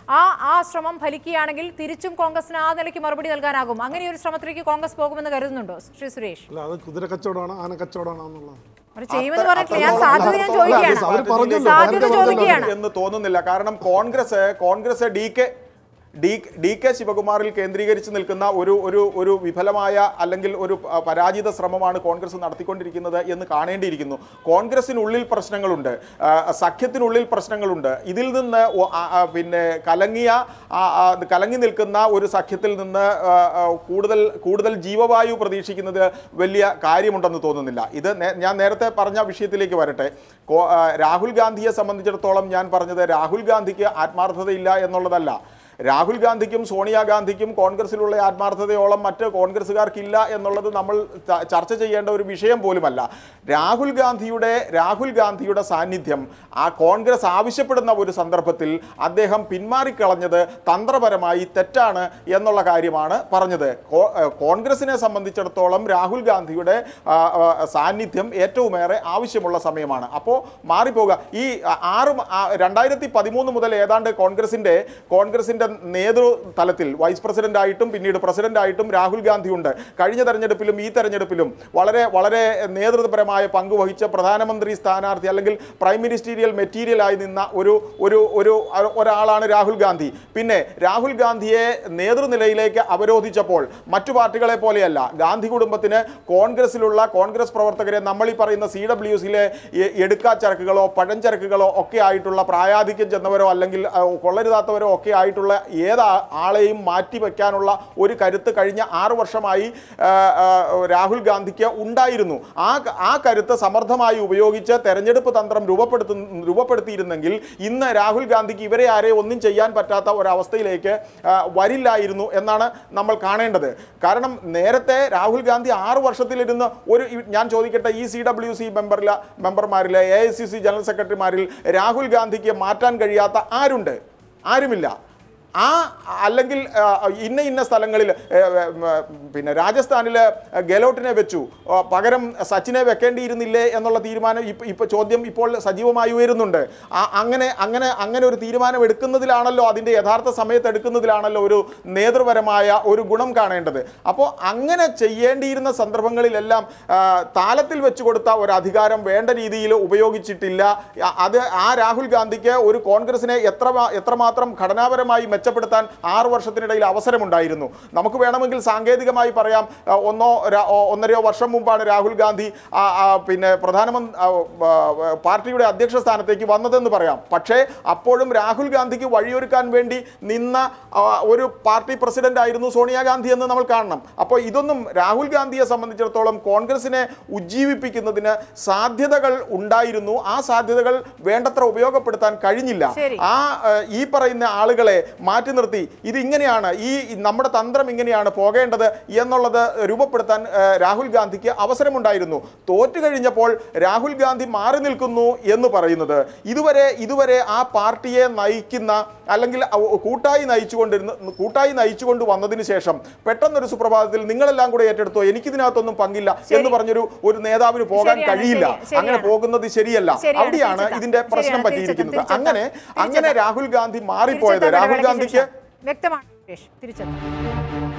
ആ ആ ശ്രമം ഫലിക്കുകയാണെങ്കിൽ തിരിച്ചും കോൺഗ്രസിന് ആ നിലയ്ക്ക് മറുപടി നൽകാനാകും അങ്ങനെ ഒരു ശ്രമത്തിലേക്ക് കോൺഗ്രസ് പോകുമെന്ന് കരുതുന്നുണ്ടോ ശ്രീ സുരേഷ് അല്ല അത് കുതിര കച്ചവടമാണോ ആന കച്ചവടമാണോ എന്നുള്ളത് അവർ ചെയ്യുമെന്ന് പറഞ്ഞിട്ടില്ല ഞാൻ അത്ര- സാധ്യത ഞാൻ അല്ല, ചോദിക്കുകയാണ് അവർ പറഞ്ഞല്ലോ, സാധ്യത നേരത്തെ പറഞ്ഞല്ലോ. ചോദിക്കുകയാണ് എന്ന് തോന്നുന്നില്ല കാരണം Congress Congress D K D D K ശിവകുമാറിൽ കേന്ദ്രീകരിച്ച് നിൽക്കുന്ന ഒരു ഒരു ഒരു വിഫലമായ അല്ലെങ്കിൽ ഒരു പ- പരാജിത ശ്രമമാണ് കോൺഗ്രസ് നടത്തിക്കൊണ്ടിരിക്കുന്നത് എന്ന് കാണേണ്ടിയിരിക്കുന്നു കോൺഗ്രസിനുള്ളിൽ പ്രശ്നങ്ങളുണ്ട് ആ, സഖ്യത്തിനുള്ളിൽ പ്രശ്നങ്ങളുണ്ട് ഇതിൽ നിന്ന് ഒ- ആ, ആ, പിന്നെ കലങ്ങിയ ആ, ആ, കലങ്ങി നിൽക്കുന്ന ഒരു സഖ്യത്തിൽ നിന്ന് ആ, ആ, കൂടുതൽ കൂടുതൽ ജീവവായു പ്രതീക്ഷിക്കുന്നത് വലിയ കാര്യമുണ്ടെന്ന് തോന്നുന്നില്ല ഇത് നേ- ഞാൻ നേരത്തെ പറഞ്ഞ വിഷയത്തിലേക്ക് വരട്ടെ കോ- ആ, രാഹുൽ ഗാന്ധിയെ സംബന്ധിച്ചിടത്തോളം ഞാൻ പറഞ്ഞത് രാഹുൽ ഗാന്ധിക്ക് ആത്മാർത്ഥതയില്ല എന്നുള്ളതല്ല രാഹുൽ ഗാന്ധിക്കും സോണിയാഗാന്ധിക്കും കോൺഗ്രസിലുള്ള ആത്മാർത്ഥതയോളം മറ്റ് കോൺഗ്രസ്സുകാർക്കില്ല എന്നുള്ളത് നമ്മൾ ച- ചർച്ച ചെയ്യേണ്ട ഒരു വിഷയം പോലുമല്ല രാഹുൽ ഗാന്ധിയുടെ രാഹുൽ ഗാന്ധിയുടെ സാന്നിധ്യം ആ കോൺഗ്രസ് ആവശ്യപ്പെടുന്ന ഒരു സന്ദർഭത്തിൽ അദ്ദേഹം പിന്മാറിക്കളഞ്ഞത് തന്ത്രപരമായി തെറ്റാണ് എന്നുള്ള കാര്യമാണ് പറഞ്ഞത് കോ- ഏഹ് കോൺഗ്രസിനെ സംബന്ധിച്ചിടത്തോളം രാഹുൽ ഗാന്ധിയുടെ ആ, ആ, സാന്നിധ്യം ഏറ്റവുമേറെ ആവശ്യമുള്ള സമയമാണ് അപ്പോൾ മാറിപ്പോവുക ഈ ആ, ആറ് മ- ആ, രണ്ടായിരത്തി പതിമൂന്ന് മുതൽ ഏതാണ്ട് കോൺഗ്രസിന്റെ കോൺഗ്രസിന്റെ നേതൃതലത്തിൽ വൈസ് പ്രസിഡന്റ് ആയിട്ടും പിന്നീട് പ്രസിഡന്റ് ആയിട്ടും രാഹുൽ ഗാന്ധി ഉണ്ട് കഴിഞ്ഞ തെരഞ്ഞെടുപ്പിലും ഈ തെരഞ്ഞെടുപ്പിലും വളരെ വളരെ നേതൃത്വപരമായ പങ്ക് വഹിച്ച പ്രധാനമന്ത്രി സ്ഥാനാർത്ഥി അല്ലെങ്കിൽ പ്രൈം മിനിസ്റ്റീരിയൽ മെറ്റീരിയൽ ആയി നിന്ന ഒരു ഒരു ഒരു ഒരാളാണ് രാഹുൽ ഗാന്ധി പിന്നെ രാഹുൽ ഗാന്ധിയെ നേതൃനിലയിലേക്ക് അവരോധിച്ചപ്പോൾ മറ്റു പാർട്ടികളെ പോലെയല്ല ഗാന്ധി കുടുംബത്തിന് കോൺഗ്രസിലുള്ള കോൺഗ്രസ് പ്രവർത്തകരെ നമ്മൾ ഈ പറയുന്ന സി ഡബ്ല്യു സിയിലെ എടുക്കാച്ചരക്കുകളോ പഴഞ്ചരക്കുകളോ ഒക്കെ ആയിട്ടുള്ള പ്രായാധിക്യം ചെന്നവരോ അല്ലെങ്കിൽ ആ, കൊള്ളരുതാത്തവരോ ഒക്കെ ആയിട്ടുള്ള ഏത് ആ- ആളെയും മാറ്റി വയ്ക്കാനുള്ള ഒരു കരുത്ത് കഴിഞ്ഞ ആറു വർഷമായി ആ, ആ, രാഹുൽ ഗാന്ധിക്ക് ഉണ്ടായിരുന്നു ആ ക- ആ കരുത്ത് സമർത്ഥമായി ഉപയോഗിച്ച് തെരഞ്ഞെടുപ്പ് തന്ത്രം രൂപപ്പെടുത്തു രൂപപ്പെടുത്തിയിരുന്നെങ്കിൽ ഇന്ന് രാഹുൽ ഗാന്ധിക്ക് ഇവരെ ആരെ ഒന്നും ചെയ്യാൻ പറ്റാത്ത ഒരവസ്ഥയിലേക്ക് ആ, വരില്ലായിരുന്നു എന്നാണ് നമ്മൾ കാണേണ്ടത് കാരണം നേരത്തെ രാഹുൽ ഗാന്ധി ആറ് വർഷത്തിലിരുന്ന് ഒരു ഈ- ഞാൻ ചോദിക്കട്ടെ ഈ സി ഡബ്ല്യു സി മെമ്പറില മെമ്പർമാരിലെ A I C C general സെക്രട്ടറിമാരിൽ രാഹുൽ ഗാന്ധിക്ക് മാറ്റാൻ കഴിയാത്ത ആരുണ്ട് ആരുമില്ല ആ അല്ലെങ്കിൽ ആ, ഇന്ന ഇന്ന സ്ഥലങ്ങളിൽ ഏ, ഏ, ഉം, പിന്നെ രാജസ്ഥാനിൽ ഗെലോട്ടിനെ വെച്ചു ആ, പകരം സച്ചിനെ വെക്കേണ്ടിയിരുന്നില്ലേ എന്നുള്ള തീരുമാനം ഇപ്പം ഇപ്പോൾ ചോദ്യം ഇപ്പോൾ സജീവമായി ഉയരുന്നുണ്ട് ആ- അങ്ങനെ അങ്ങനെ അങ്ങനെ ഒരു തീരുമാനം എടുക്കുന്നതിലാണല്ലോ അതിൻ്റെ യഥാർത്ഥ സമയത്ത് എടുക്കുന്നതിലാണല്ലോ ഒരു നേതൃപരമായ ഒരു ഗുണം കാണേണ്ടത് അപ്പോൾ അങ്ങനെ ചെയ്യേണ്ടിയിരുന്ന സന്ദർഭങ്ങളിലെല്ലാം ആ, താലത്തിൽ വെച്ച് കൊടുത്ത ഒരു അധികാരം വേണ്ട രീതിയിൽ ഉപയോഗിച്ചിട്ടില്ല ആ- അത് ആ രാഹുൽ ഗാന്ധിക്ക് ഒരു കോൺഗ്രസിനെ എത്ര മാ- എത്രമാത്രം ഘടനാപരമായി മെച്ചപ്പെടുത്താൻ ആറ് വർഷത്തിനിടയിൽ അവസരമുണ്ടായിരുന്നു നമുക്ക് വേണമെങ്കിൽ സാങ്കേതികമായി പറയാം ആ, ഒന്നോ ര- ഒ- ഒന്നരയോ വർഷം മുമ്പാണ് രാഹുൽ ഗാന്ധി ആ, ആ, പിന്നെ പ്രധാനമന്ത്രി ആ, ആ, പാർട്ടിയുടെ അധ്യക്ഷ സ്ഥാനത്തേക്ക് വന്നതെന്ന് പറയാം പക്ഷേ അപ്പോഴും രാഹുൽ ഗാന്ധിക്ക് വഴിയൊരുക്കാൻ വേണ്ടി നിന്ന ആ, ഒരു പാർട്ടി പ്രസിഡന്റ് ആയിരുന്നു സോണിയാഗാന്ധി എന്ന് നമ്മൾ കാണണം അപ്പോൾ ഇതൊന്നും രാഹുൽ ഗാന്ധിയെ സംബന്ധിച്ചിടത്തോളം കോൺഗ്രസിനെ ഉജ്ജീവിപ്പിക്കുന്നതിന് സാധ്യതകൾ ഉണ്ടായിരുന്നു ആ സാധ്യതകൾ വേണ്ടത്ര ഉപയോഗപ്പെടുത്താൻ കഴിഞ്ഞില്ല ശരി. ആ ഏഹ്, ഈ പറയുന്ന ആളുകളെ മാറ്റി നിർത്തി ഇത് ഇങ്ങനെയാണ് ഈ നമ്മുടെ തന്ത്രം ഇങ്ങനെയാണ് പോകേണ്ടത് എന്നുള്ളത് രൂപപ്പെടുത്താൻ ഏഹ്, രാഹുൽ ഗാന്ധിക്ക് അവസരമുണ്ടായിരുന്നു തോറ്റു കഴിഞ്ഞപ്പോൾ രാഹുൽ ഗാന്ധി മാറി നിൽക്കുന്നു എന്ന് പറയുന്നത് ഇതുവരെ ഇതുവരെ ആ പാർട്ടിയെ നയിക്കുന്ന അല്ലെങ്കിൽ അവ- കൂട്ടായി നയിച്ചുകൊണ്ടിരുന്ന കൂട്ടായി നയിച്ചുകൊണ്ട് വന്നതിന് ശേഷം പെട്ടെന്നൊരു സുപ്രഭാതത്തിൽ നിങ്ങളെല്ലാം കൂടെ ഏറ്റെടുത്തോ എനിക്കിതിനകത്തൊന്നും പങ്കില്ല എന്ന് പറഞ്ഞൊരു ഒരു നേതാവിന് പോകാൻ ശരിയാണ്, കഴിയില്ല ശരി- ശരിയാണ്. അങ്ങനെ പോകുന്നത് ശരിയല്ല ശരിയാണ്, അവിടെയാണ് തിരിച്ചെത്താം. ഇതിന്റെ പ്രശ്നം ശരിയാണ്, പറ്റിയിരിക്കുന്നത് തിരിച്ചെത്താം, അങ്ങനെ തിരിച്ചെത്താം. അങ്ങനെ രാഹുൽ ഗാന്ധി മാറിപ്പോയത് തിരിച്ചെത്താം രാഹുൽ ഇടവേളയ്ക്ക് ഗാന്ധിക്ക് ശേഷം. വ്യക്തമാണ് സുരേഷ്. തിരിച്ചെത്താം